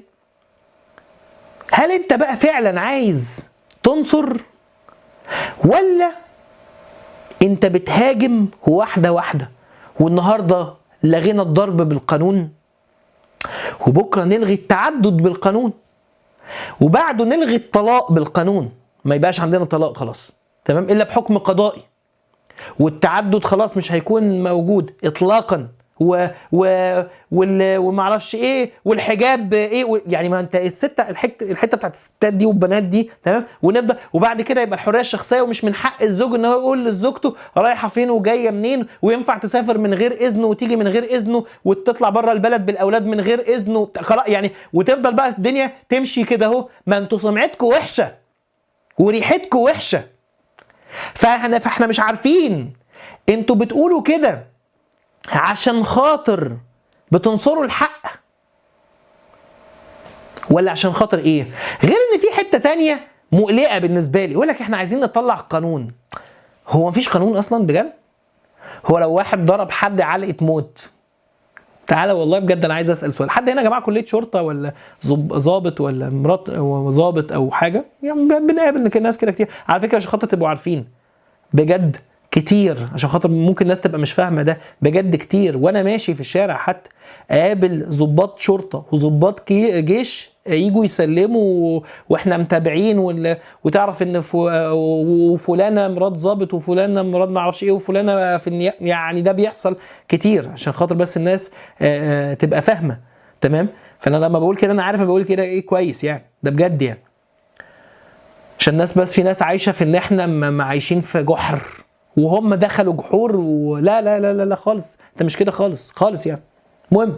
هل انت بقى فعلا عايز تنصر ولا انت بتهاجم واحده واحده والنهارده لغينا الضرب بالقانون وبكره نلغي التعدد بالقانون وبعده نلغي الطلاق بالقانون ما يبقاش عندنا طلاق خلاص تمام الا بحكم قضائي والتعدد خلاص مش هيكون موجود اطلاقا و و وال وما اعرفش ايه والحجاب ايه و يعني ما انت السته الحته الحته بتاعت الستات دي والبنات دي تمام ونفضل وبعد كده يبقى الحريه الشخصيه ومش من حق الزوج ان هو يقول لزوجته رايحه فين وجايه منين وينفع تسافر من غير اذنه وتيجي من غير اذنه وتطلع بره البلد بالاولاد من غير اذنه خلاص يعني وتفضل بقى الدنيا تمشي كده اهو ما انتوا سمعتكم وحشه وريحتكم وحشه فاحنا فاحنا مش عارفين انتوا بتقولوا كده عشان خاطر بتنصروا الحق ولا عشان خاطر ايه غير ان في حته تانية مقلقه بالنسبه لي يقول لك احنا عايزين نطلع قانون هو مفيش قانون اصلا بجد هو لو واحد ضرب حد علقه موت تعالى والله بجد انا عايز اسال سؤال حد هنا يا جماعه كليه شرطه ولا ظب- ظابط ولا مرات أو ظابط او حاجه يعني بنقابل كده ناس كده كتير على فكره عشان خاطر تبقوا عارفين بجد كتير عشان خاطر ممكن الناس تبقى مش فاهمه ده بجد كتير وانا ماشي في الشارع حتى اقابل ضباط شرطه وضباط كي- جيش يجوا يسلموا و- واحنا متابعين وال- وتعرف ان ف- وفلانه مرات ظابط وفلانه مرات ما اعرفش ايه وفلانه في النيا يعني ده بيحصل كتير عشان خاطر بس الناس آه، آه، تبقى فاهمه تمام فانا لما بقول كده انا عارف أنا بقول كده ايه كويس يعني ده بجد يعني عشان الناس بس في ناس عايشه في ان احنا م- م- عايشين في جحر وهم دخلوا جحور ولا لا لا لا لا خالص انت مش كده خالص خالص يعني المهم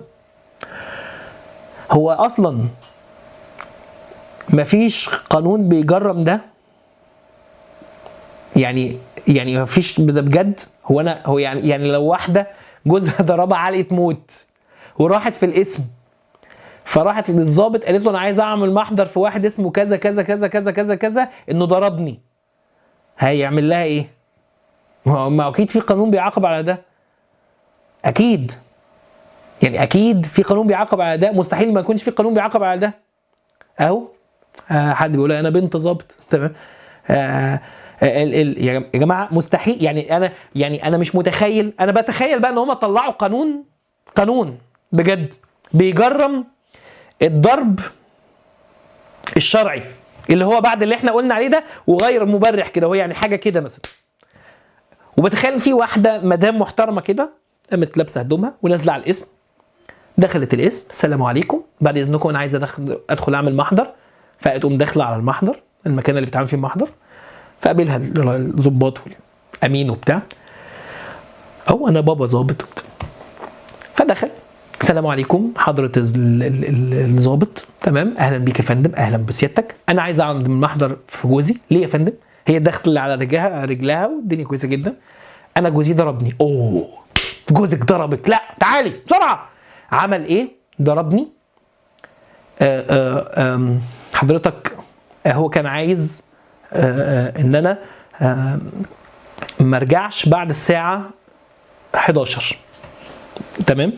هو اصلا مفيش قانون بيجرم ده يعني يعني ما فيش ده بجد هو انا هو يعني يعني لو واحده جوزها ضربها علقه موت وراحت في الاسم فراحت للظابط قالت له انا عايز اعمل محضر في واحد اسمه كذا كذا كذا كذا كذا كذا انه ضربني هيعمل لها ايه؟ ما هو- ما هو اكيد في قانون بيعاقب على ده اكيد يعني اكيد في قانون بيعاقب على ده مستحيل ما يكونش في قانون بيعاقب على ده اهو آه حد بيقول انا بنت ظابط تمام آه ال ال يا جماعه مستحيل يعني انا يعني انا مش متخيل انا بتخيل بقى ان هم طلعوا قانون قانون بجد بيجرم الضرب الشرعي اللي هو بعد اللي احنا قلنا عليه ده وغير مبرح كده هو يعني حاجه كده مثلا وبتخيل في واحده مدام محترمه كده قامت لابسه هدومها ونازله على الاسم دخلت الاسم السلام عليكم بعد اذنكم انا عايزه ادخل ادخل اعمل محضر فتقوم داخله على المحضر المكان اللي بتعمل فيه المحضر فقابلها الظباط والامين وبتاع او انا بابا ظابط وبتاع فدخل السلام عليكم حضرة ال- ال- ال- الظابط تمام اهلا بيك يا فندم اهلا بسيادتك انا عايز اعمل محضر في جوزي ليه يا فندم هي داخله على رجلها رجلها والدنيا كويسه جدا انا جوزي ضربني اوه جوزك ضربك لا تعالي بسرعه عمل ايه ضربني آه آه آم، حضرتك آه هو كان عايز آه آه ان انا آه ما ارجعش بعد الساعه 11 تمام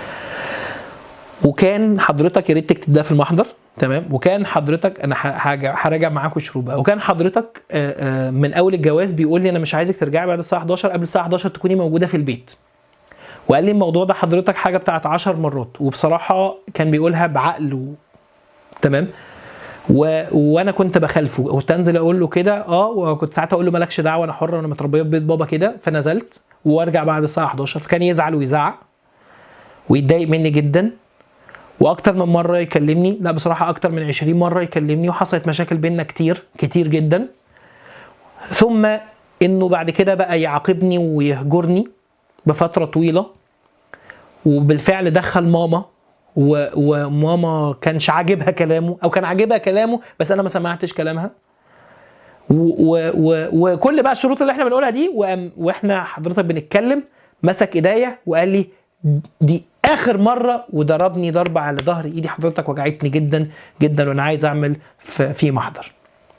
وكان حضرتك يا ريت تكتب ده في المحضر تمام وكان حضرتك انا ه- هرجع هراجع معاكم شروط بقى وكان حضرتك آه، آه، من اول الجواز بيقول لي انا مش عايزك ترجعي بعد الساعه 11 قبل الساعه 11 تكوني موجوده في البيت وقال لي الموضوع ده حضرتك حاجه بتاعت 10 مرات وبصراحه كان بيقولها بعقل و... تمام و... وانا كنت بخالفه كنت انزل اقول له كده اه وكنت ساعتها اقول له مالكش دعوه انا حره انا متربيه في بيت بابا كده فنزلت وارجع بعد الساعه 11 فكان يزعل ويزعق ويتضايق مني جدا واكتر من مره يكلمني لا بصراحه اكتر من 20 مره يكلمني وحصلت مشاكل بينا كتير كتير جدا ثم انه بعد كده بقى يعاقبني ويهجرني بفتره طويله وبالفعل دخل ماما و... وماما كانش عاجبها كلامه او كان عاجبها كلامه بس انا ما سمعتش كلامها و... و... و... وكل بقى الشروط اللي احنا بنقولها دي وأم... واحنا حضرتك بنتكلم مسك ايديا وقال لي دي اخر مره وضربني ضربه على ظهر ايدي حضرتك وجعتني جدا جدا وانا عايز اعمل في, في محضر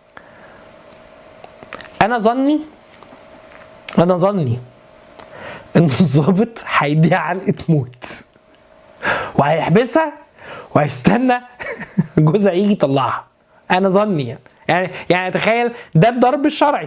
انا ظني انا ظني ان الظابط هيديها علقه موت وهيحبسها وهيستنى جوزها يجي يطلعها انا ظني يعني يعني يعني تخيل ده الضرب الشرعي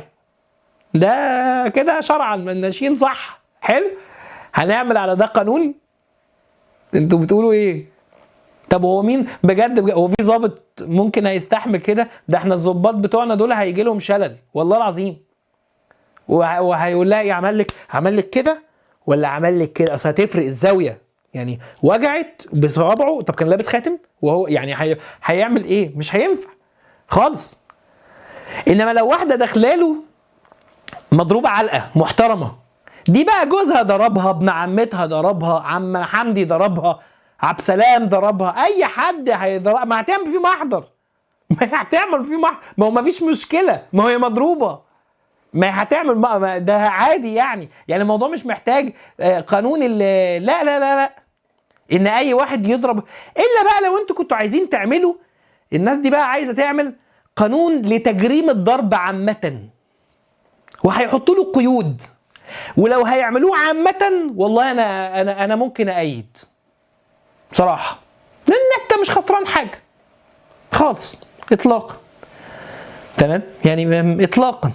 ده كده شرعا ماشيين صح حلو هنعمل على ده قانون انتوا بتقولوا ايه طب هو مين بجد, بجد هو في ظابط ممكن هيستحمل كده ده احنا الظباط بتوعنا دول هيجي لهم شلل والله العظيم وه- وهيقول لها ايه عمل لك عمل لك كده ولا عمل لك كده اصل هتفرق الزاويه يعني وجعت بصوابعه طب كان لابس خاتم وهو يعني هي... هيعمل ايه مش هينفع خالص انما لو واحده داخلاله مضروبه علقه محترمه دي بقى جوزها ضربها ابن عمتها ضربها عم حمدي ضربها عبد سلام ضربها اي حد هيضرب ما هتعمل فيه محضر ما هتعمل فيه محضر ما هو ما فيش مشكله ما هي مضروبه ما هي هتعمل ما ما ده عادي يعني يعني الموضوع مش محتاج آه، قانون ال- لا لا لا لا ان اي واحد يضرب الا بقى لو انتوا كنتوا عايزين تعملوا الناس دي بقى عايزه تعمل قانون لتجريم الضرب عامه وهيحطوا له قيود ولو هيعملوه عامة والله انا انا انا ممكن اأيد بصراحة لان انت مش خسران حاجة خالص اطلاقا تمام يعني م- اطلاقا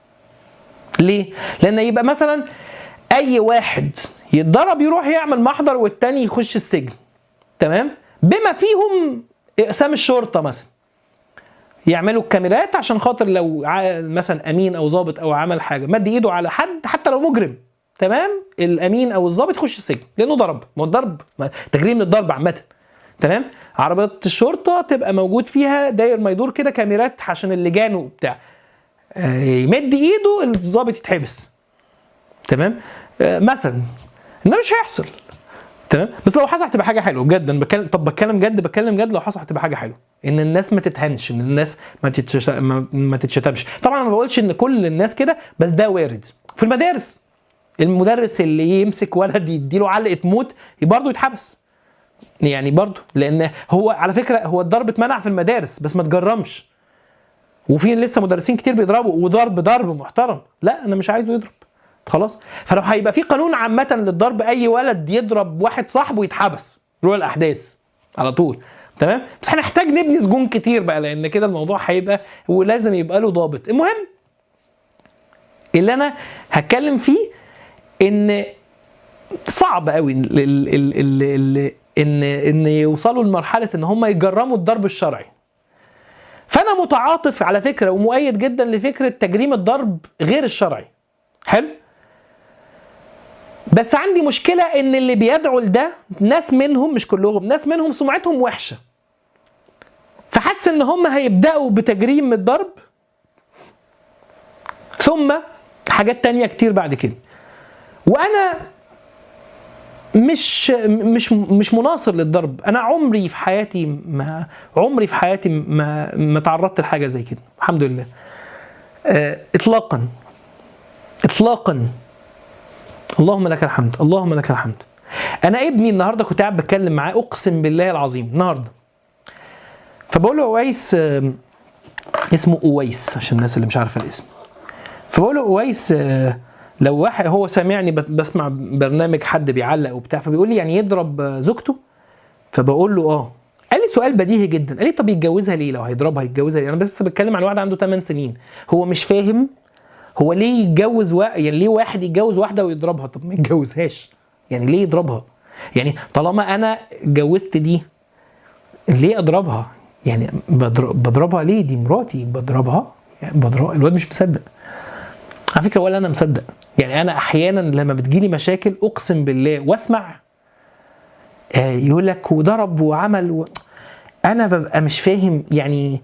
ليه؟ لان يبقى مثلا اي واحد يتضرب يروح يعمل محضر والتاني يخش السجن تمام؟ بما فيهم اقسام الشرطة مثلا يعملوا الكاميرات عشان خاطر لو ع- مثلا امين او ضابط او عمل حاجه مد ايده على حد حتى لو مجرم تمام الامين او الضابط يخش السجن لانه ضرب ما هو الضرب ما- تجريم للضرب عامه تمام عربيات الشرطه تبقى موجود فيها داير ما يدور كده كاميرات عشان اللجان وبتاع آه، يمد ايده الضابط يتحبس تمام آه، مثلا ده مش هيحصل تمام بس لو حصل هتبقى حاجه حلوه بجد انا بتكلم طب بتكلم جد بتكلم جد لو حصل هتبقى حاجه حلوه ان الناس ما تتهنش ان الناس ما تتش... ما, ما تتشتمش طبعا انا ما بقولش ان كل الناس كده بس ده وارد في المدارس المدرس اللي يمسك ولد يديله علقه موت برضه يتحبس يعني برضه لان هو على فكره هو الضرب اتمنع في المدارس بس ما تجرمش وفي لسه مدرسين كتير بيضربوا وضرب ضرب محترم لا انا مش عايزه يضرب خلاص فلو هيبقى في قانون عامه للضرب اي ولد يضرب واحد صاحبه يتحبس اللي الاحداث على طول تمام بس هنحتاج نبني سجون كتير بقى لان كده الموضوع هيبقى ولازم يبقى له ضابط المهم اللي انا هتكلم فيه ان صعب قوي ال ال ال ال ان ان يوصلوا لمرحله ان هم يجرموا الضرب الشرعي فانا متعاطف على فكره ومؤيد جدا لفكره تجريم الضرب غير الشرعي حلو بس عندي مشكلة إن اللي بيدعوا لده ناس منهم مش كلهم ناس منهم سمعتهم وحشة فحس إن هم هيبدأوا بتجريم الضرب ثم حاجات تانية كتير بعد كده وأنا مش مش مش مناصر للضرب انا عمري في حياتي ما عمري في حياتي ما ما تعرضت لحاجه زي كده الحمد لله آه اطلاقا اطلاقا اللهم لك الحمد اللهم لك الحمد انا ابني النهارده كنت قاعد بتكلم معاه اقسم بالله العظيم النهارده فبقول له اويس آه اسمه اويس عشان الناس اللي مش عارفه الاسم فبقول له اويس آه لو واحد هو سامعني بسمع برنامج حد بيعلق وبتاع فبيقول لي يعني يضرب زوجته فبقول له اه قال لي سؤال بديهي جدا قال لي طب يتجوزها ليه لو هيضربها يتجوزها ليه انا بس بتكلم عن واحد عنده 8 سنين هو مش فاهم هو ليه يتجوز و... يعني ليه واحد يتجوز واحده ويضربها طب ما يتجوزهاش يعني ليه يضربها يعني طالما انا اتجوزت دي ليه اضربها يعني بضرب بضربها ليه دي مراتي بضربها يعني بضرب الواد مش مصدق على فكره ولا انا مصدق يعني انا احيانا لما بتجيلي مشاكل اقسم بالله واسمع آه يقول لك وضرب وعمل و... انا ببقى مش فاهم يعني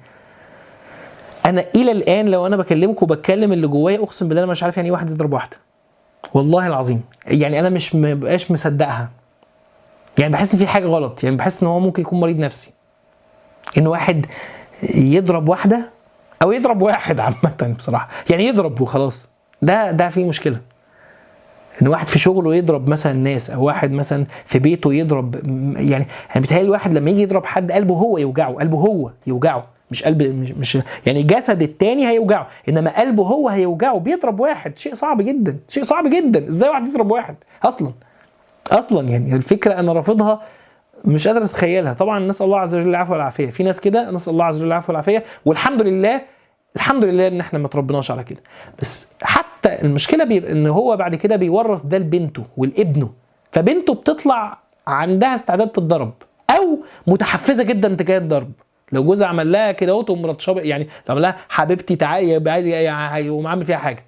انا الى الان لو انا بكلمك وبتكلم اللي جوايا اقسم بالله انا مش عارف يعني ايه واحد يضرب واحده والله العظيم يعني انا مش مبقاش مصدقها يعني بحس ان في حاجه غلط يعني بحس ان هو ممكن يكون مريض نفسي ان واحد يضرب واحده او يضرب واحد عامه بصراحه يعني يضرب وخلاص ده ده فيه مشكله ان واحد في شغله يضرب مثلا ناس او واحد مثلا في بيته يضرب يعني انا بيتهيألي الواحد لما يجي يضرب حد قلبه هو يوجعه قلبه هو يوجعه مش قلب مش, مش يعني جسد التاني هيوجعه انما قلبه هو هيوجعه بيضرب واحد شيء صعب جدا شيء صعب جدا ازاي واحد يضرب واحد اصلا اصلا يعني الفكره انا رافضها مش قادر اتخيلها طبعا نسال الله عز وجل العفو والعافيه في ناس كده نسال الله عز وجل العفو والعافيه والحمد لله الحمد لله ان احنا ما تربناش على كده بس حتى المشكله بيبقى ان هو بعد كده بيورث ده لبنته ولابنه فبنته بتطلع عندها استعداد تتضرب او متحفزه جدا تجاه الضرب لو جوزها عمل لها كده اهو تقوم مرات يعني لو عمل لها حبيبتي تعالي يبقى عايز يقوم عامل فيها حاجه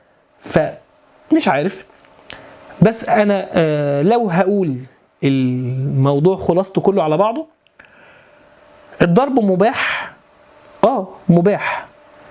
فمش عارف بس انا آه لو هقول الموضوع خلاصته كله على بعضه الضرب مباح اه مباح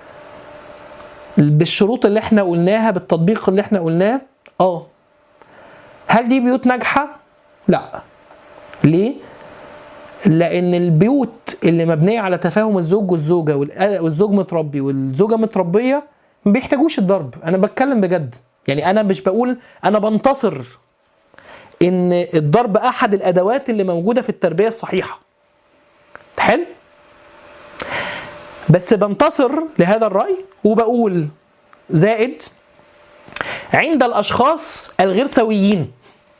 بالشروط اللي احنا قلناها بالتطبيق اللي احنا قلناه اه هل دي بيوت ناجحه لا ليه لان البيوت اللي مبنيه على تفاهم الزوج والزوجه والزوج متربي والزوجه متربيه ما بيحتاجوش الضرب انا بتكلم بجد يعني انا مش بقول انا بنتصر ان الضرب احد الادوات اللي موجوده في التربيه الصحيحه حلو بس بنتصر لهذا الراي وبقول زائد عند الاشخاص الغير سويين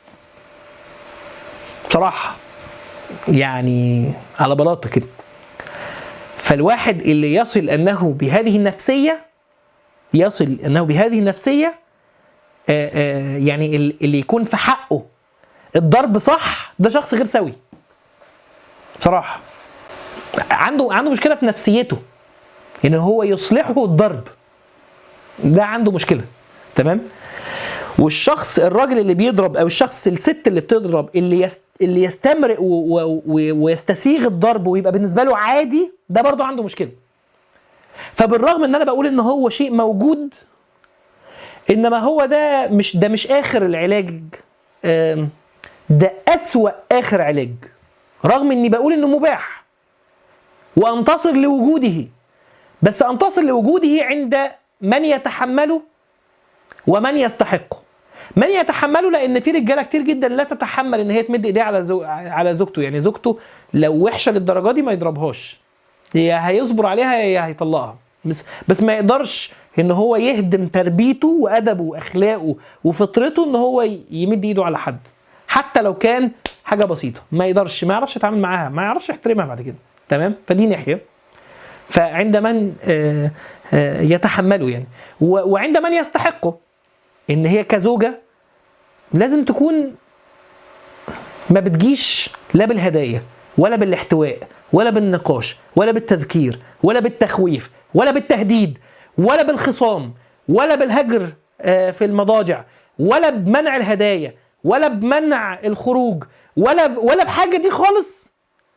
بصراحه يعني على بلاطه كده فالواحد اللي يصل انه بهذه النفسيه يصل انه بهذه النفسيه آآ آآ يعني اللي يكون في حقه الضرب صح ده شخص غير سوي بصراحه عنده عنده مشكله في نفسيته ان هو يصلحه الضرب ده عنده مشكله تمام والشخص الراجل اللي بيضرب او الشخص الست اللي بتضرب اللي يست اللي يستمرئ ويستسيغ الضرب ويبقى بالنسبه له عادي ده برضه عنده مشكله فبالرغم ان انا بقول ان هو شيء موجود انما هو ده مش ده مش اخر العلاج ده أسوأ آخر علاج رغم إني بقول إنه مباح وأنتصر لوجوده بس أنتصر لوجوده عند من يتحمله ومن يستحقه من يتحمله لان في رجاله كتير جدا لا تتحمل ان هي تمد ايديها على زو... على زوجته يعني زوجته لو وحشه للدرجه دي ما يضربهاش هي هيصبر عليها يا هيطلقها بس بس ما يقدرش ان هو يهدم تربيته وادبه واخلاقه وفطرته ان هو يمد ايده على حد حتى لو كان حاجه بسيطه ما يقدرش ما يعرفش يتعامل معاها ما يعرفش يحترمها بعد كده تمام فدي ناحيه فعند من آه، آه، يتحمله يعني و- وعند من يستحقه ان هي كزوجه لازم تكون ما بتجيش لا بالهدايا ولا بالاحتواء ولا بالنقاش ولا بالتذكير ولا بالتخويف ولا بالتهديد ولا بالخصام ولا بالهجر آه، في المضاجع ولا بمنع الهدايا ولا بمنع الخروج ولا ب- ولا بحاجه دي خالص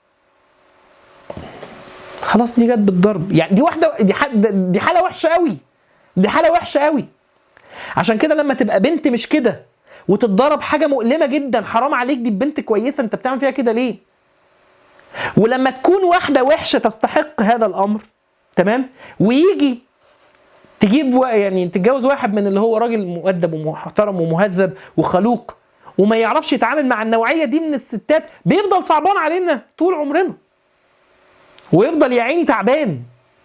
خلاص دي جت بالضرب يعني دي واحده دي ح- دي حاله وحشه قوي دي حاله وحشه قوي عشان كده لما تبقى بنت مش كده وتتضرب حاجه مؤلمه جدا حرام عليك دي بنت كويسه انت بتعمل فيها كده ليه ولما تكون واحده وحشه تستحق هذا الامر تمام ويجي تجيب و- يعني تتجوز واحد من اللي هو راجل مؤدب ومحترم ومهذب وخلوق وما يعرفش يتعامل مع النوعيه دي من الستات بيفضل صعبان علينا طول عمرنا ويفضل يا عيني تعبان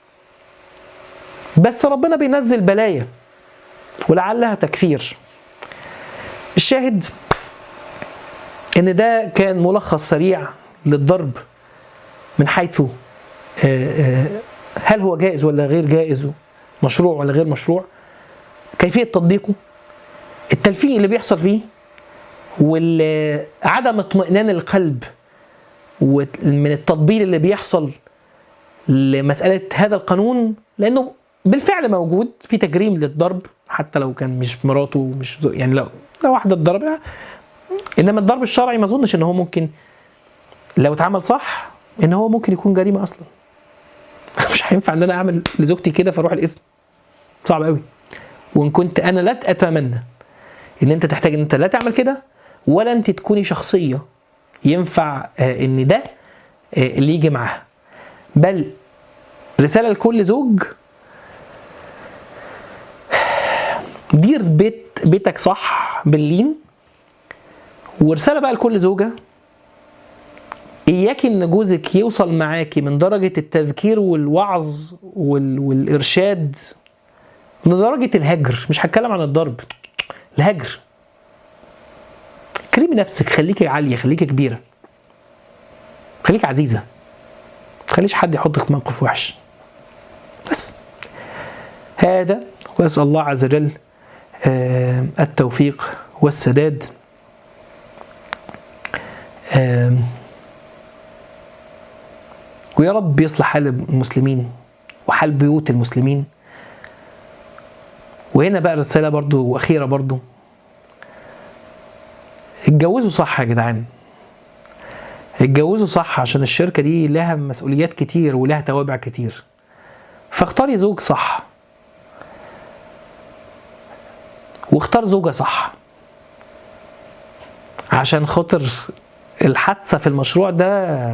بس ربنا بينزل بلايا ولعلها تكفير الشاهد ان ده كان ملخص سريع للضرب من حيث آه، آه، هل هو جائز ولا غير جائز مشروع ولا غير مشروع كيفيه تطبيقه التلفيق اللي بيحصل فيه وعدم اطمئنان القلب ومن التطبيل اللي بيحصل لمساله هذا القانون لانه بالفعل موجود في تجريم للضرب حتى لو كان مش مراته مش زو يعني لو لو واحده اتضرب انما الضرب الشرعي ما اظنش ان هو ممكن لو اتعمل صح ان هو ممكن يكون جريمه اصلا مش هينفع ان انا اعمل لزوجتي كده فاروح الاسم صعب قوي وان كنت انا لا اتمنى ان انت تحتاج ان انت لا تعمل كده ولا انت تكوني شخصيه ينفع آه، ان ده آه، اللي يجي معاها بل رساله لكل زوج دير بيت بيتك صح باللين ورساله بقى لكل زوجه اياكي ان جوزك يوصل معاكي من درجه التذكير والوعظ وال... والارشاد لدرجه الهجر مش هتكلم عن الضرب الهجر كريمي نفسك خليكي عاليه خليكي كبيره خليكي عزيزه ما تخليش حد يحطك في موقف وحش بس هذا واسال الله عز وجل آه، التوفيق والسداد آم، ويا رب يصلح حال المسلمين وحال بيوت المسلمين وهنا بقى رسالة برضو أخيرة برضو اتجوزوا صح يا جدعان اتجوزوا صح عشان الشركة دي لها مسؤوليات كتير ولها توابع كتير فاختاري زوج صح واختار زوجة صح عشان خاطر الحادثة في المشروع ده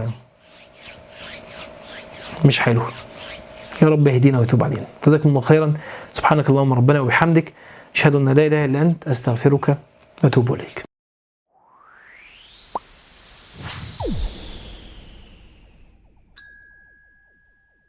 مش حلو يا رب يهدينا ويتوب علينا جزاكم الله خيرا سبحانك اللهم ربنا وبحمدك اشهد ان لا اله الا انت استغفرك واتوب اليك